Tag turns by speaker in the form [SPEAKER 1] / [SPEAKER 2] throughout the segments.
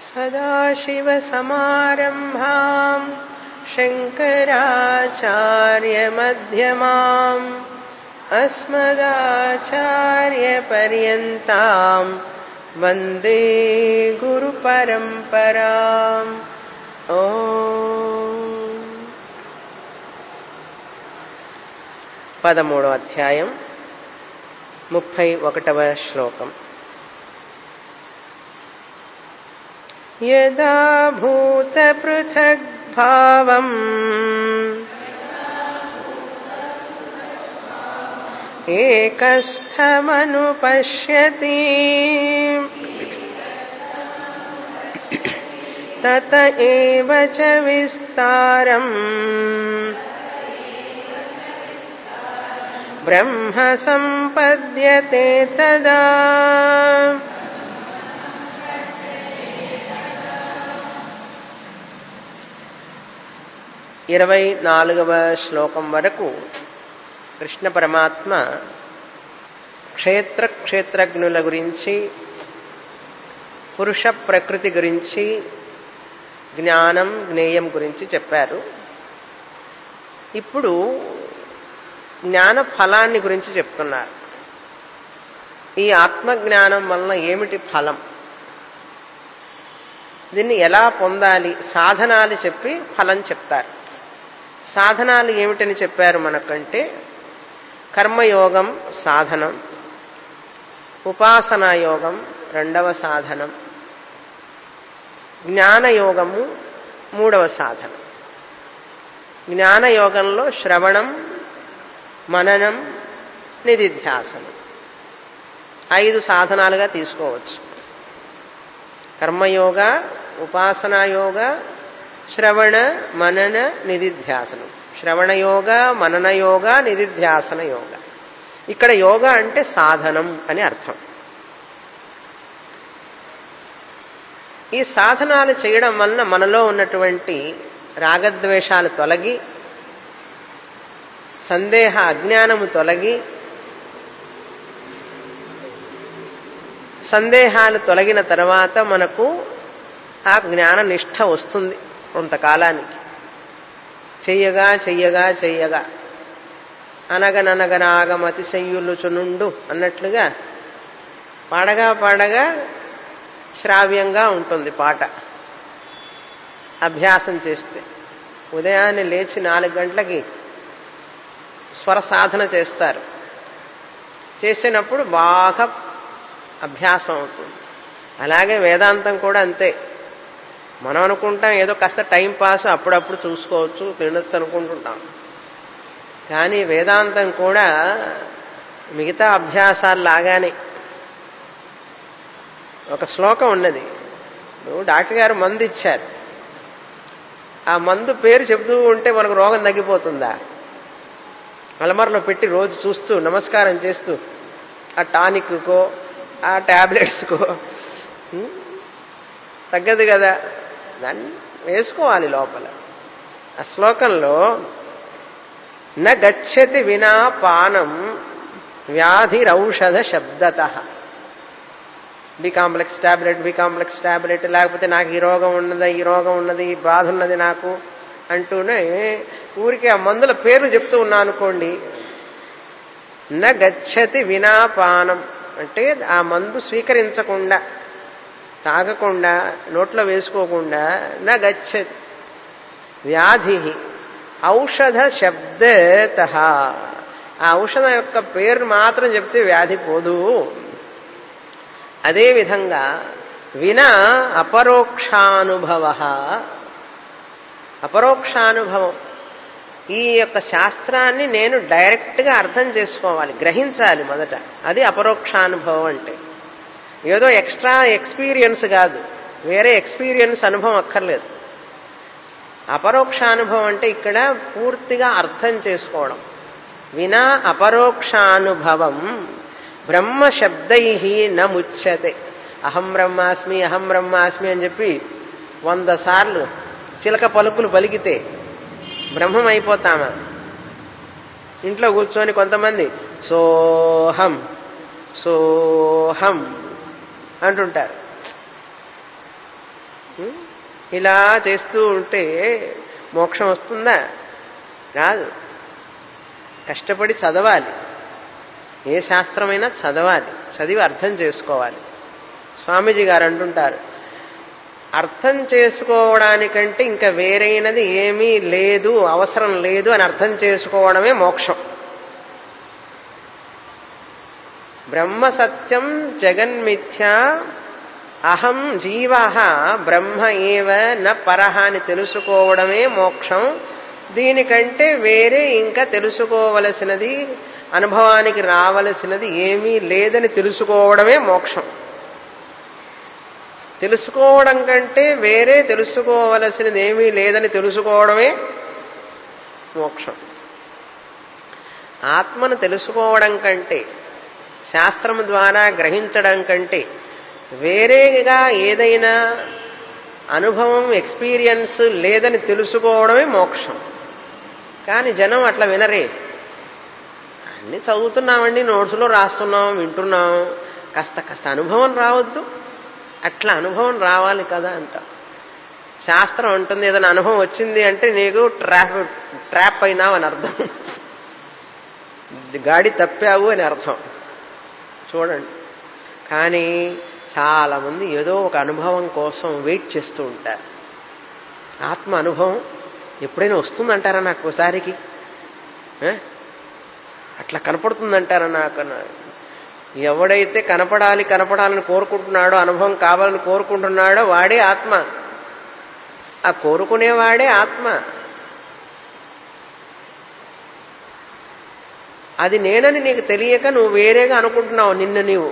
[SPEAKER 1] सदाशिवसमारम्भाम् शङ्कराचार्यमध्यमाम् अस्मदाचार्यपर्यन्ताम् वन्दे गुरुपरम्पराम् ओ పదమూడో అధ్యాయం ముప్పై ఒకటవ శ్లోకం యదా భూతపృథగ్భావम् ఏకస్థమనుపశ్యతి తత ఏవ చ విస్తారम् బ్రహ్మ సంపద్యతే తదా ఇరవై నాలుగవ శ్లోకం వరకు కృష్ణ పరమాత్మ క్షేత్ర క్షేత్రజ్ఞుల గురించి పురుష ప్రకృతి గురించి జ్ఞానం జ్ఞేయం గురించి చెప్పారు ఇప్పుడు జ్ఞాన ఫలాన్ని గురించి చెప్తున్నారు ఈ ఆత్మజ్ఞానం వలన ఏమిటి ఫలం దీన్ని ఎలా పొందాలి సాధనాలు చెప్పి ఫలం చెప్తారు సాధనాలు ఏమిటని చెప్పారు మనకంటే కర్మయోగం సాధనం ఉపాసనా యోగం రెండవ సాధనం జ్ఞానయోగము మూడవ సాధనం జ్ఞానయోగంలో శ్రవణం మననం నిధిధ్యాసనం ఐదు సాధనాలుగా తీసుకోవచ్చు కర్మయోగ ఉపాసనాయోగ శ్రవణ మనన నిధిధ్యాసనం శ్రవణయోగ మననయోగ నిధిధ్యాసన యోగ ఇక్కడ యోగ అంటే సాధనం అని అర్థం ఈ సాధనాలు చేయడం వలన మనలో ఉన్నటువంటి రాగద్వేషాలు తొలగి సందేహ అజ్ఞానము తొలగి సందేహాలు తొలగిన తర్వాత మనకు ఆ జ్ఞాన నిష్ఠ వస్తుంది కొంతకాలానికి చెయ్యగా చెయ్యగా చెయ్యగా అనగననగనాగమతి చెయ్యులుచునుండు అన్నట్లుగా పాడగా పాడగా శ్రావ్యంగా ఉంటుంది పాట అభ్యాసం చేస్తే ఉదయాన్నే లేచి నాలుగు గంటలకి స్వర సాధన చేస్తారు చేసినప్పుడు బాగా అభ్యాసం అవుతుంది అలాగే వేదాంతం కూడా అంతే మనం అనుకుంటాం ఏదో కాస్త టైం పాస్ అప్పుడప్పుడు చూసుకోవచ్చు తినొచ్చు అనుకుంటుంటాం కానీ వేదాంతం కూడా మిగతా అభ్యాసాలు లాగానే ఒక శ్లోకం ఉన్నది డాక్టర్ గారు మందు ఇచ్చారు ఆ మందు పేరు చెబుతూ ఉంటే మనకు రోగం తగ్గిపోతుందా అలమరలో పెట్టి రోజు చూస్తూ నమస్కారం చేస్తూ ఆ టానిక్కో ఆ ట్యాబ్లెట్స్కో తగ్గదు కదా దాన్ని వేసుకోవాలి లోపల ఆ శ్లోకంలో న గచ్చతి వినా పానం వ్యాధిరౌషధ శబ్దత B complex tablet B complex tablet లేకపోతే నాకు ఈ రోగం ఉన్నది ఈ రోగం ఉన్నది ఈ బాధ ఉన్నది నాకు అంటూనే ఊరికి ఆ మందుల పేర్లు చెప్తూ ఉన్నా అనుకోండి న గచ్చతి వినా పానం అంటే ఆ మందు స్వీకరించకుండా తాగకుండా నోట్లో వేసుకోకుండా నా గచ్చతి వ్యాధి ఔషధ శబ్దత ఆ ఔషధం యొక్క పేరు మాత్రం చెప్తే వ్యాధి పోదు అదేవిధంగా వినా అపరోక్షానుభవ అపరోక్షానుభవం ఈ యొక్క శాస్త్రాన్ని నేను డైరెక్ట్గా అర్థం చేసుకోవాలి గ్రహించాలి మొదట అది అపరోక్షానుభవం అంటే ఏదో ఎక్స్ట్రా ఎక్స్పీరియన్స్ కాదు వేరే ఎక్స్పీరియన్స్ అనుభవం అక్కర్లేదు అపరోక్షానుభవం అంటే ఇక్కడ పూర్తిగా అర్థం చేసుకోవడం వినా అపరోక్షానుభవం బ్రహ్మ శబ్దై న ముచ్చతే అహం బ్రహ్మాస్మి అహం బ్రహ్మాస్మి అని చెప్పి వంద సార్లు చిలక పలుకులు పలికితే బ్రహ్మం అయిపోతామా ఇంట్లో కూర్చొని కొంతమంది సోహం సోహం అంటుంటారు ఉం? ఇలా చేస్తూ ఉంటే మోక్షం వస్తుందా రాదు కష్టపడి చదవాలి ఏ శాస్త్రమైనా చదవాలి చదివి అర్థం చేసుకోవాలి స్వామీజీ గారు అంటుంటారు అర్థం చేసుకోవడానికంటే ఇంకా వేరైనది ఏమీ లేదు అవసరం లేదు అని అర్థం చేసుకోవడమే మోక్షం బ్రహ్మ సత్యం జగన్మిథ్య అహం జీవ బ్రహ్మ ఏవ న పరహ అని తెలుసుకోవడమే మోక్షం దీనికంటే వేరే ఇంకా తెలుసుకోవలసినది అనుభవానికి రావలసినది ఏమీ లేదని తెలుసుకోవడమే మోక్షం తెలుసుకోవడం కంటే వేరే తెలుసుకోవలసినది ఏమీ లేదని తెలుసుకోవడమే మోక్షం ఆత్మను తెలుసుకోవడం కంటే శాస్త్రం ద్వారా గ్రహించడం కంటే వేరేగా ఏదైనా అనుభవం ఎక్స్పీరియన్స్ లేదని తెలుసుకోవడమే మోక్షం కానీ జనం అట్లా వినరే అన్ని చదువుతున్నామండి నోట్స్లో రాస్తున్నాం వింటున్నాం కాస్త కాస్త అనుభవం రావద్దు అట్లా అనుభవం రావాలి కదా అంట శాస్త్రం ఉంటుంది ఏదైనా అనుభవం వచ్చింది అంటే నీకు ట్రాప్ ట్రాప్ అయినావు అని అర్థం గాడి తప్పావు అని అర్థం చూడండి కానీ చాలామంది ఏదో ఒక అనుభవం కోసం వెయిట్ చేస్తూ ఉంటారు ఆత్మ అనుభవం ఎప్పుడైనా వస్తుందంటారా నాకు ఒకసారికి ఏ? అట్లా కనపడుతుందంటారా నాకు ఎవడైతే కనపడాలి కనపడాలని కోరుకుంటున్నాడో అనుభవం కావాలని కోరుకుంటున్నాడో వాడే ఆత్మ ఆ కోరుకునేవాడే ఆత్మ అది నేనని నీకు తెలియక నువ్వు వేరేగా అనుకుంటున్నావు నిన్ను నీవు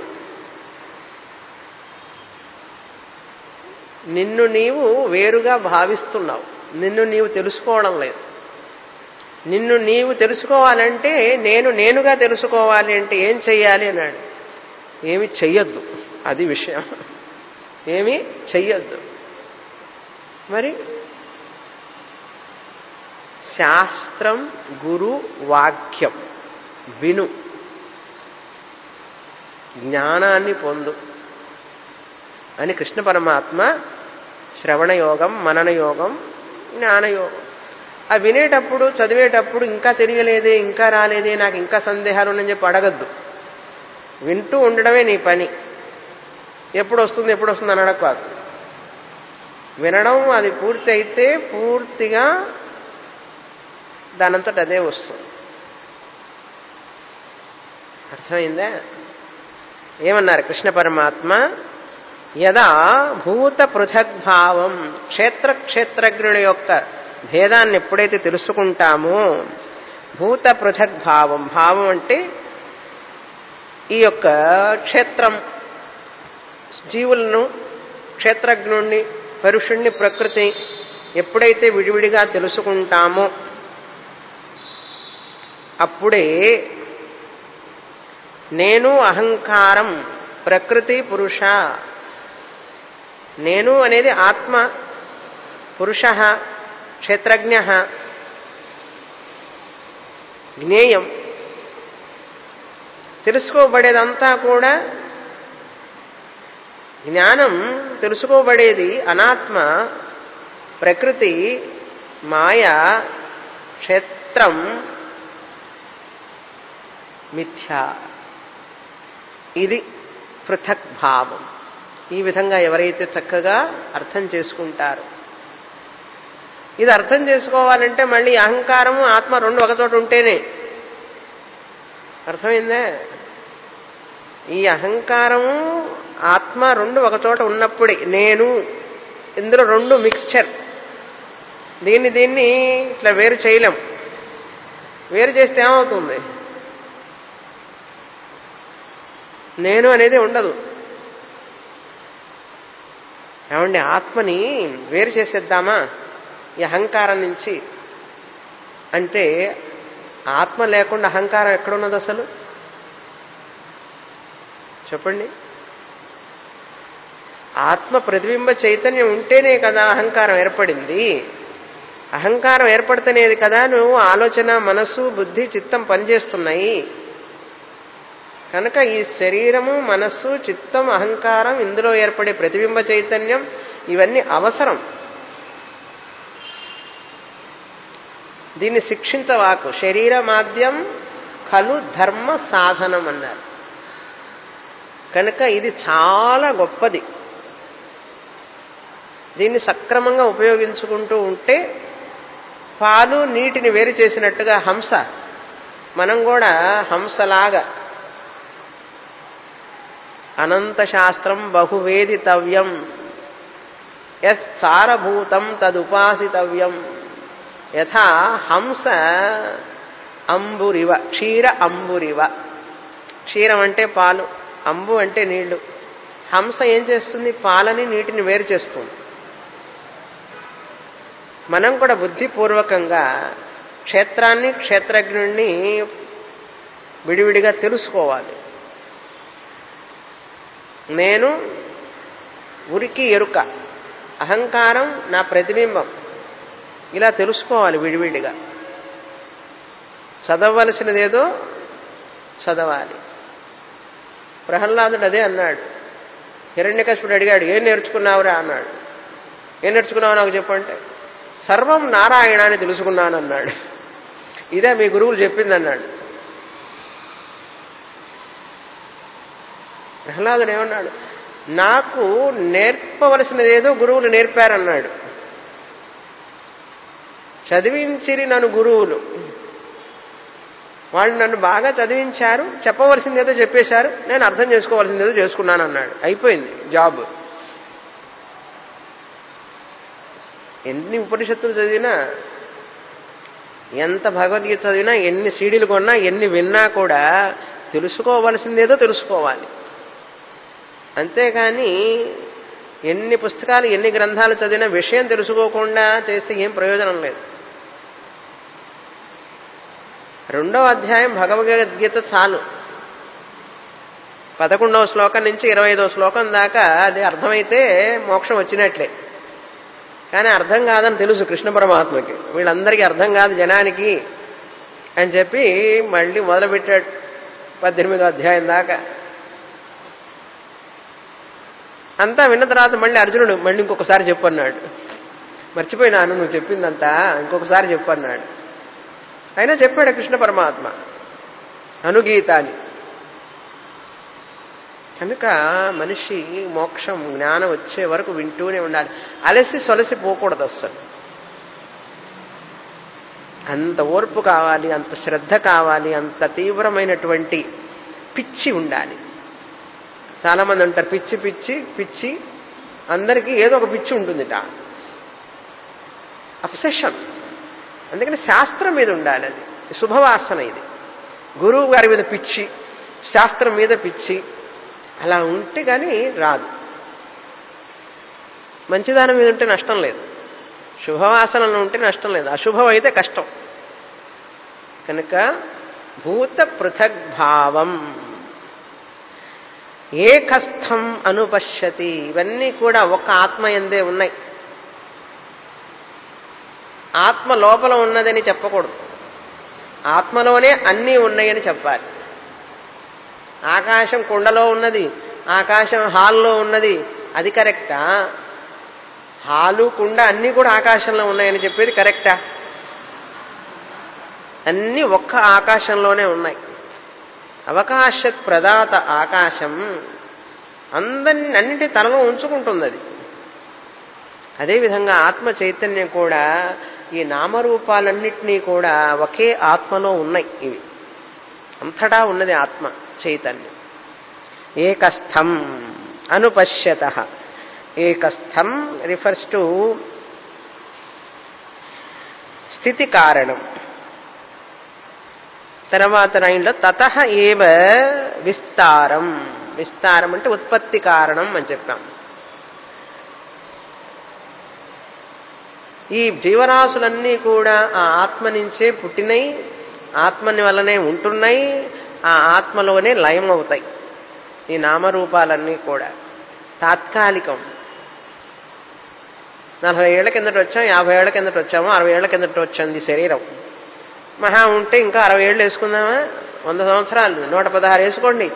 [SPEAKER 1] నిన్ను నీవు వేరుగా భావిస్తున్నావు నిన్ను నీవు తెలుసుకోవడం లేదు నిన్ను నీవు తెలుసుకోవాలంటే నేను నేనుగా తెలుసుకోవాలి అంటే ఏం చెయ్యాలి అన్నాడు ఏమి చెయ్యొద్దు అది విషయం ఏమి చెయ్యొద్దు మరి శాస్త్రం గురు వాక్యం విను జ్ఞానాన్ని పొందు అని కృష్ణ పరమాత్మ శ్రవణయోగం మననయోగం జ్ఞానయోగం ఆ వినేటప్పుడు చదివేటప్పుడు ఇంకా తెలియలేదే ఇంకా రాలేదే నాకు ఇంకా సందేహాలు ఉన్నాయని చెప్పి అడగద్దు వింటూ ఉండడమే నీ పని ఎప్పుడు వస్తుంది ఎప్పుడు వస్తుంది అని అడగకాదు వినడం అది పూర్తి అయితే పూర్తిగా దానంతట అదే వస్తుంది అర్థమైందా ఏమన్నారు కృష్ణ పరమాత్మ యదా భూత పృథగ్భావం క్షేత్ర క్షేత్రజ్ఞుడి యొక్క భేదాన్ని ఎప్పుడైతే తెలుసుకుంటామో భూత పృథగ్భావం భావం అంటే ఈ యొక్క క్షేత్రం జీవులను క్షేత్రజ్ఞుణ్ణి పరుషుణ్ణి ప్రకృతి ఎప్పుడైతే విడివిడిగా తెలుసుకుంటామో అప్పుడే నేను అహంకారం ప్రకృతి పురుష నేను అనేది ఆత్మ పురుష క్షేత్రజ్ఞ జ్ఞేయం తెలుసుకోబడేదంతా కూడా జ్ఞానం తెలుసుకోబడేది అనాత్మ ప్రకృతి మాయ క్షేత్రం మిథ్య ఇది పృథక్ భావం ఈ విధంగా ఎవరైతే చక్కగా అర్థం చేసుకుంటారో ఇది అర్థం చేసుకోవాలంటే మళ్ళీ అహంకారము ఆత్మ రెండు ఒకచోట ఉంటేనే అర్థమైందా ఈ అహంకారము ఆత్మ రెండు ఒకచోట ఉన్నప్పుడే నేను ఇందులో రెండు మిక్స్చర్ దీన్ని దీన్ని ఇట్లా వేరు చేయలేం వేరు చేస్తే ఏమవుతుంది నేను అనేది ఉండదు ఏమండి ఆత్మని వేరు చేసేద్దామా ఈ అహంకారం నుంచి అంటే ఆత్మ లేకుండా అహంకారం ఎక్కడున్నది అసలు చెప్పండి ఆత్మ ప్రతిబింబ చైతన్యం ఉంటేనే కదా అహంకారం ఏర్పడింది అహంకారం ఏర్పడితేనేది కదా నువ్వు ఆలోచన మనస్సు బుద్ధి చిత్తం పనిచేస్తున్నాయి కనుక ఈ శరీరము మనస్సు చిత్తం అహంకారం ఇందులో ఏర్పడే ప్రతిబింబ చైతన్యం ఇవన్నీ అవసరం దీన్ని శిక్షించవాకు శరీర మాధ్యం కలు ధర్మ సాధనం అన్నారు కనుక ఇది చాలా గొప్పది దీన్ని సక్రమంగా ఉపయోగించుకుంటూ ఉంటే పాలు నీటిని వేరు చేసినట్టుగా హంస మనం కూడా హంసలాగా అనంత శాస్త్రం బహువేదితవ్యం యత్సారభూతం తదుపాసితవ్యం యథా హంస అంబురివ క్షీర అంబురివ క్షీరం అంటే పాలు అంబు అంటే నీళ్లు హంస ఏం చేస్తుంది పాలని నీటిని వేరు చేస్తుంది మనం కూడా బుద్ధిపూర్వకంగా క్షేత్రాన్ని క్షేత్రజ్ఞుణ్ణి విడివిడిగా తెలుసుకోవాలి నేను ఉరికి ఎరుక అహంకారం నా ప్రతిబింబం ఇలా తెలుసుకోవాలి విడివిడిగా చదవలసినదేదో చదవాలి ప్రహ్లాదుడు అదే అన్నాడు హిరణ్యకశిపుడు అడిగాడు ఏం నేర్చుకున్నావురా అన్నాడు ఏం నేర్చుకున్నావు నాకు చెప్పంటే సర్వం నారాయణ అని తెలుసుకున్నాను అన్నాడు ఇదే మీ గురువులు చెప్పింది అన్నాడు ప్రహ్లాదుడు ఏమన్నాడు నాకు నేర్పవలసినదేదో గురువులు నేర్పారన్నాడు చదివించిరి నన్ను గురువులు వాళ్ళు నన్ను బాగా చదివించారు చెప్పవలసిందేదో చెప్పేశారు నేను అర్థం చేసుకోవాల్సిందేదో చేసుకున్నాను అన్నాడు అయిపోయింది జాబ్ ఎన్ని ఉపనిషత్తులు చదివినా ఎంత భగవద్గీత చదివినా ఎన్ని సీడీలు కొన్నా ఎన్ని విన్నా కూడా తెలుసుకోవలసిందేదో తెలుసుకోవాలి అంతేకాని ఎన్ని పుస్తకాలు ఎన్ని గ్రంథాలు చదివినా విషయం తెలుసుకోకుండా చేస్తే ఏం ప్రయోజనం లేదు రెండవ అధ్యాయం భగవద్గీత చాలు పదకొండవ శ్లోకం నుంచి ఇరవై ఐదవ శ్లోకం దాకా అది అర్థమైతే మోక్షం వచ్చినట్లే కానీ అర్థం కాదని తెలుసు కృష్ణ పరమాత్మకి వీళ్ళందరికీ అర్థం కాదు జనానికి అని చెప్పి మళ్ళీ మొదలుపెట్టాడు పద్దెనిమిదో అధ్యాయం దాకా అంతా విన్న తర్వాత మళ్ళీ అర్జునుడు మళ్ళీ ఇంకొకసారి చెప్పన్నాడు మర్చిపోయినాను నువ్వు చెప్పిందంతా ఇంకొకసారి చెప్పన్నాడు అయినా చెప్పాడు కృష్ణ పరమాత్మ అనుగీత అని కనుక మనిషి మోక్షం జ్ఞానం వచ్చే వరకు వింటూనే ఉండాలి అలసి సొలసి పోకూడదు అస్సలు అంత ఓర్పు కావాలి అంత శ్రద్ధ కావాలి అంత తీవ్రమైనటువంటి పిచ్చి ఉండాలి చాలామంది అంటారు పిచ్చి పిచ్చి పిచ్చి అందరికీ ఏదో ఒక పిచ్చి ఉంటుందిట అబ్సెషన్ అందుకని శాస్త్రం మీద ఉండాలి అది శుభవాసన ఇది గురువు గారి మీద పిచ్చి శాస్త్రం మీద పిచ్చి అలా ఉంటే కానీ రాదు మంచిదానం మీద ఉంటే నష్టం లేదు శుభవాసనలు ఉంటే నష్టం లేదు అశుభం అయితే కష్టం కనుక భూత పృథగ్భావం ఏకస్థం అనుపశ్యతి ఇవన్నీ కూడా ఒక ఆత్మ ఎందే ఉన్నాయి ఆత్మ లోపల ఉన్నదని చెప్పకూడదు ఆత్మలోనే అన్నీ ఉన్నాయని చెప్పాలి ఆకాశం కుండలో ఉన్నది ఆకాశం హాల్లో ఉన్నది అది కరెక్టా హాలు కుండ అన్నీ కూడా ఆకాశంలో ఉన్నాయని చెప్పేది కరెక్టా అన్నీ ఒక్క ఆకాశంలోనే ఉన్నాయి అవకాశ ప్రదాత ఆకాశం అందరిని అన్నిటి తనలో ఉంచుకుంటుంది అది అదేవిధంగా ఆత్మ చైతన్యం కూడా ఈ నామరూపాలన్నింటినీ కూడా ఒకే ఆత్మలో ఉన్నాయి ఇవి అంతటా ఉన్నది ఆత్మ చైతన్యం ఏకస్థం అనుపశ్యత ఏకస్థం రిఫర్స్ టు స్థితి కారణం తర్వాత లైన్లో తత ఏవ విస్తారం విస్తారం అంటే ఉత్పత్తి కారణం అని చెప్పాం ఈ జీవరాశులన్నీ కూడా ఆ ఆత్మ నుంచే పుట్టినయి ఆత్మని వల్లనే ఉంటున్నాయి ఆ ఆత్మలోనే లయం అవుతాయి ఈ నామరూపాలన్నీ కూడా తాత్కాలికం నలభై ఏళ్ల కిందట వచ్చాం యాభై ఏళ్ల కిందట వచ్చాము అరవై ఏళ్ల కిందట వచ్చింది శరీరం మహా ఉంటే ఇంకా అరవై ఏళ్ళు వేసుకుందామా వంద సంవత్సరాలు నూట పదహారు వేసుకోండి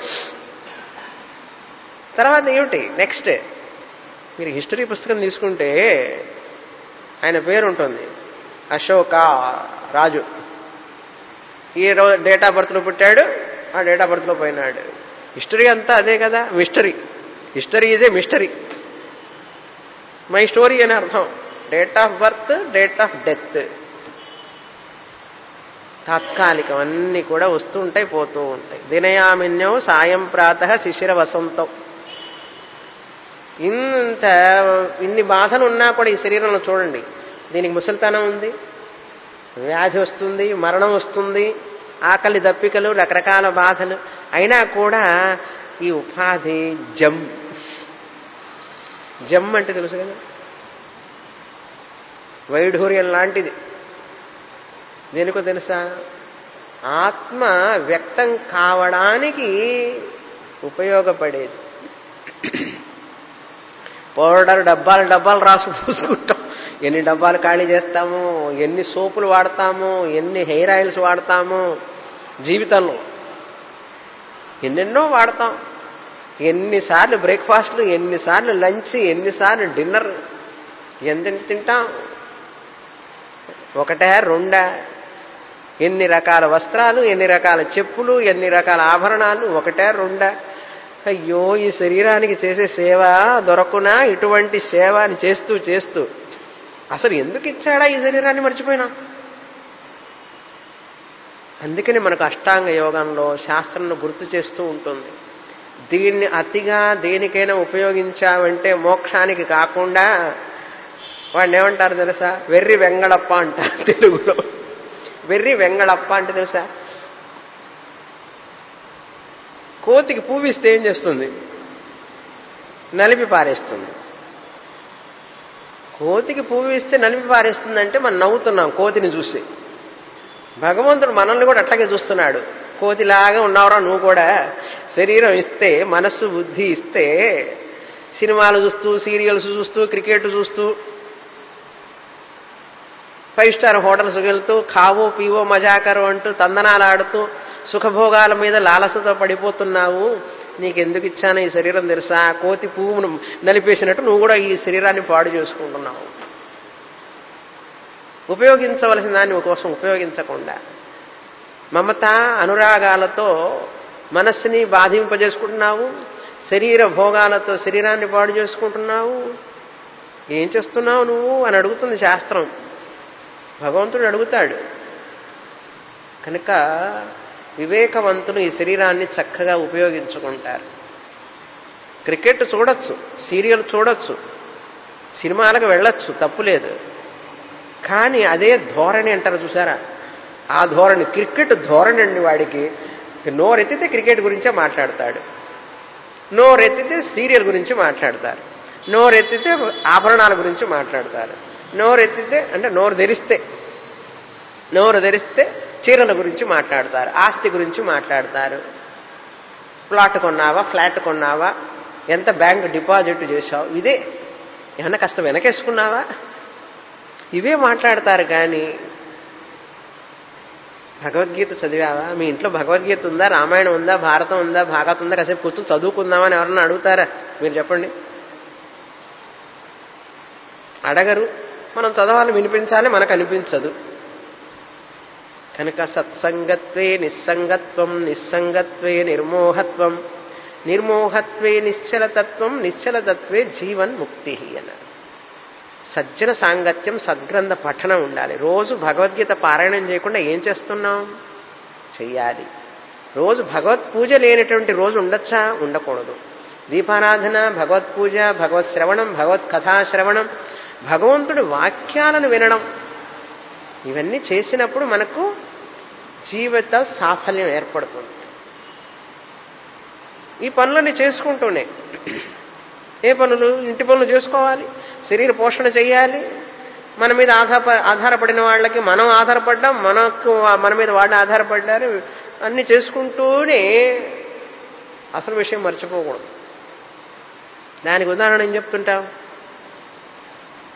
[SPEAKER 1] తర్వాత ఏమిటి నెక్స్ట్ మీరు హిస్టరీ పుస్తకం తీసుకుంటే ఆయన పేరు ఉంటుంది అశోక రాజు ఈ రోజు డేట్ ఆఫ్ బర్త్లో పుట్టాడు ఆ డేట్ ఆఫ్ బర్త్లో పోయినాడు హిస్టరీ అంతా అదే కదా mystery history is a mystery my story అని అర్థం date of birth date of death తాత్కాలికం అన్నీ కూడా వస్తూ ఉంటాయి పోతూ ఉంటాయి దినయామిన్యం సాయం ప్రాత శిశిర వసంతం ఇంత ఇన్ని బాధలు ఉన్నా కూడా ఈ శరీరంలో చూడండి దీనికి ముసలితనం ఉంది వ్యాధి వస్తుంది మరణం వస్తుంది ఆకలి దప్పికలు రకరకాల బాధలు అయినా కూడా ఈ ఉపాధి జమ్ జమ్ అంటే తెలుసు కదా వైఢూర్యం లాంటిది దేనికో తెలుసా ఆత్మ వ్యక్తం కావడానికి ఉపయోగపడేది పౌడర్ డబ్బాలు డబ్బాలు రాసు పూసుకుంటాం ఎన్ని డబ్బాలు ఖాళీ చేస్తాము ఎన్ని సోపులు వాడతాము ఎన్ని హెయిర్ ఆయిల్స్ వాడతాము జీవితంలో ఎన్నెన్నో వాడతాం ఎన్నిసార్లు బ్రేక్ఫాస్ట్లు ఎన్నిసార్లు లంచ్ ఎన్నిసార్లు డిన్నర్ ఎంత తింటాం ఒకటే రెండా ఎన్ని రకాల వస్త్రాలు ఎన్ని రకాల చెప్పులు ఎన్ని రకాల ఆభరణాలు ఒకటే రెండా అయ్యో ఈ శరీరానికి చేసే సేవ దొరకునా ఇటువంటి సేవ అని చేస్తూ చేస్తూ అసలు ఎందుకు ఇచ్చాడా ఈ శరీరాన్ని మర్చిపోయినా అందుకని మనకు అష్టాంగ యోగంలో శాస్త్రంలో గుర్తు చేస్తూ ఉంటుంది దీన్ని అతిగా దేనికైనా ఉపయోగించామంటే మోక్షానికి కాకుండా వాడిని ఏమంటారు తెలుసా వెర్రి వెంగళప్ప అంటారు తెలుగులో వెర్రి వెంగళప్ప అంటే తెలుసా కోతికి పువ్విస్తే ఏం చేస్తుంది నలిపి పారేస్తుంది కోతికి పువ్వు ఇస్తే నలిపి పారేస్తుందంటే మనం నవ్వుతున్నాం కోతిని చూసి భగవంతుడు మనల్ని కూడా అట్లాగే చూస్తున్నాడు కోతిలాగా ఉన్నావురా నువ్వు కూడా శరీరం ఇస్తే మనస్సు బుద్ధి ఇస్తే సినిమాలు చూస్తూ సీరియల్స్ చూస్తూ క్రికెట్ చూస్తూ ఫైవ్ స్టార్ హోటల్స్ వెళ్తూ కావో పీవో మజాకరు అంటూ తందనాలు ఆడుతూ సుఖభోగాల మీద లాలసతో పడిపోతున్నావు నీకెందుకు ఇచ్చాను ఈ శరీరం తెలుసా కోతి పువ్వును నలిపేసినట్టు నువ్వు కూడా ఈ శరీరాన్ని పాడు చేసుకుంటున్నావు ఉపయోగించవలసిన దాన్ని కోసం ఉపయోగించకుండా మమత అనురాగాలతో మనస్సుని బాధింపజేసుకుంటున్నావు శరీర భోగాలతో శరీరాన్ని పాడు చేసుకుంటున్నావు ఏం చేస్తున్నావు నువ్వు అని అడుగుతుంది శాస్త్రం భగవంతుడు అడుగుతాడు కనుక వివేకవంతులు ఈ శరీరాన్ని చక్కగా ఉపయోగించుకుంటారు క్రికెట్ చూడొచ్చు సీరియల్ చూడొచ్చు సినిమాలకు వెళ్ళొచ్చు తప్పులేదు కానీ అదే ధోరణి అంటారు చూసారా ఆ ధోరణి క్రికెట్ ధోరణి అండి వాడికి నోరెత్తితే క్రికెట్ గురించే మాట్లాడతాడు నోరెత్తితే సీరియల్ గురించి మాట్లాడతారు నోరెత్తితే ఆభరణాల గురించి మాట్లాడతారు నోరెత్తితే అంటే నోరు తెరిస్తే నోరు తెరిస్తే చీరల గురించి మాట్లాడతారు ఆస్తి గురించి మాట్లాడతారు ప్లాట్ కొన్నావా ఫ్లాట్ కొన్నావా ఎంత బ్యాంక్ డిపాజిట్ చేశావు ఇదే ఏమన్నా కాస్త వెనకేసుకున్నావా ఇవే మాట్లాడతారు కానీ భగవద్గీత చదివావా మీ ఇంట్లో భగవద్గీత ఉందా రామాయణం ఉందా భారతం ఉందా భాగవతం ఉందా కాసేపు కూర్చొని చదువుకుందామని ఎవరన్నా అడుగుతారా మీరు చెప్పండి అడగరు మనం చదవాలి వినిపించాలి మనకు అనిపించదు కనుక సత్సంగత్వే నిస్సంగత్వం నిస్సంగత్వే నిర్మోహత్వం నిర్మోహత్వే నిశ్చలతత్వం నిశ్చలతత్వే జీవన్ ముక్తి అన్నారు సజ్జన సాంగత్యం సద్గ్రంథ పఠనం ఉండాలి రోజు భగవద్గీత పారాయణం చేయకుండా ఏం చేస్తున్నాం చెయ్యాలి రోజు భగవత్ పూజ లేనటువంటి రోజు ఉండొచ్చా ఉండకూడదు దీపారాధన భగవత్ పూజ భగవత్ శ్రవణం భగవత్ కథాశ్రవణం భగవంతుడి వాక్యాలను వినడం ఇవన్నీ చేసినప్పుడు మనకు జీవిత సాఫల్యం ఏర్పడుతుంది ఈ పనులన్నీ చేసుకుంటూనే ఏ పనులు ఇంటి పనులు చేసుకోవాలి శరీర పోషణ చేయాలి మన మీద ఆధార ఆధారపడిన వాళ్ళకి మనం ఆధారపడ్డాం మనకు మన మీద వాళ్ళు ఆధారపడ్డారు అన్ని చేసుకుంటూనే అసలు విషయం మర్చిపోకూడదు దానికి ఉదాహరణ ఏం చెప్తుంటాం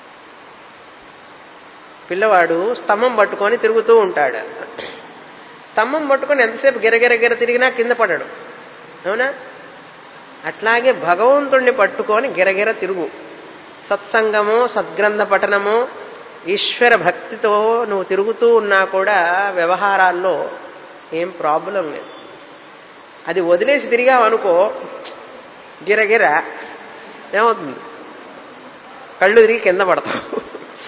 [SPEAKER 1] పిల్లవాడు స్తంభం పట్టుకొని తిరుగుతూ ఉంటాడు స్తంభం పట్టుకొని ఎంతసేపు గిరగిర గిర తిరిగినా కింద పడడు అవునా అట్లాగే భగవంతుణ్ణి పట్టుకొని గిరగిర తిరుగు సత్సంగము సద్గ్రంథ పఠనము ఈశ్వర భక్తితో నువ్వు తిరుగుతూ ఉన్నా కూడా వ్యవహారాల్లో ఏం ప్రాబ్లం లేదు అది వదిలేసి తిరిగావు అనుకో గిరగిర ఏమవుతుంది కళ్ళు తిరిగి కింద పడతావు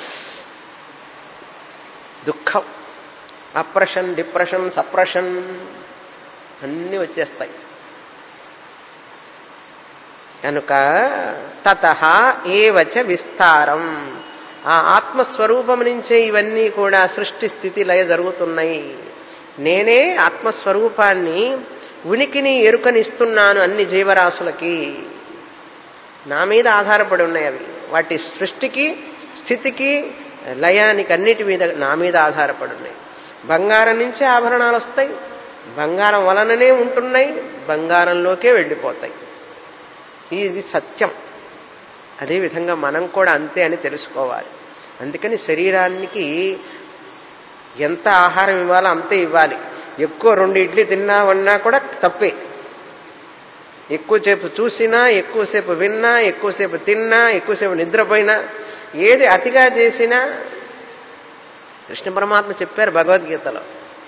[SPEAKER 1] దుఃఖం అప్రెషన్ డిప్రెషన్ సప్రెషన్ అన్నీ వచ్చేస్తాయి కనుక తత ఏవచ విస్తారం ఆ ఆత్మస్వరూపం నుంచే ఇవన్నీ కూడా సృష్టి స్థితి లయ జరుగుతున్నాయి నేనే ఆత్మస్వరూపాన్ని ఉనికిని ఎరుకనిస్తున్నాను అన్ని జీవరాశులకి నా మీద ఆధారపడి ఉన్నాయి అవి వాటి సృష్టికి స్థితికి లయానికి అన్నిటి మీద నా మీద ఆధారపడి ఉన్నాయి బంగారం నుంచే ఆభరణాలు వస్తాయి బంగారం వలననే ఉంటున్నాయి బంగారంలోకే వెళ్ళిపోతాయి ఇది సత్యం అదేవిధంగా మనం కూడా అంతే అని తెలుసుకోవాలి అందుకని శరీరానికి ఎంత ఆహారం ఇవ్వాలో అంతే ఇవ్వాలి ఎక్కువ రెండు ఇడ్లీ తిన్నామన్నా కూడా తప్పే ఎక్కువసేపు చూసినా ఎక్కువసేపు విన్నా ఎక్కువసేపు తిన్నా ఎక్కువసేపు నిద్రపోయినా ఏది అతిగా చేసినా కృష్ణ పరమాత్మ చెప్పారు భగవద్గీతలో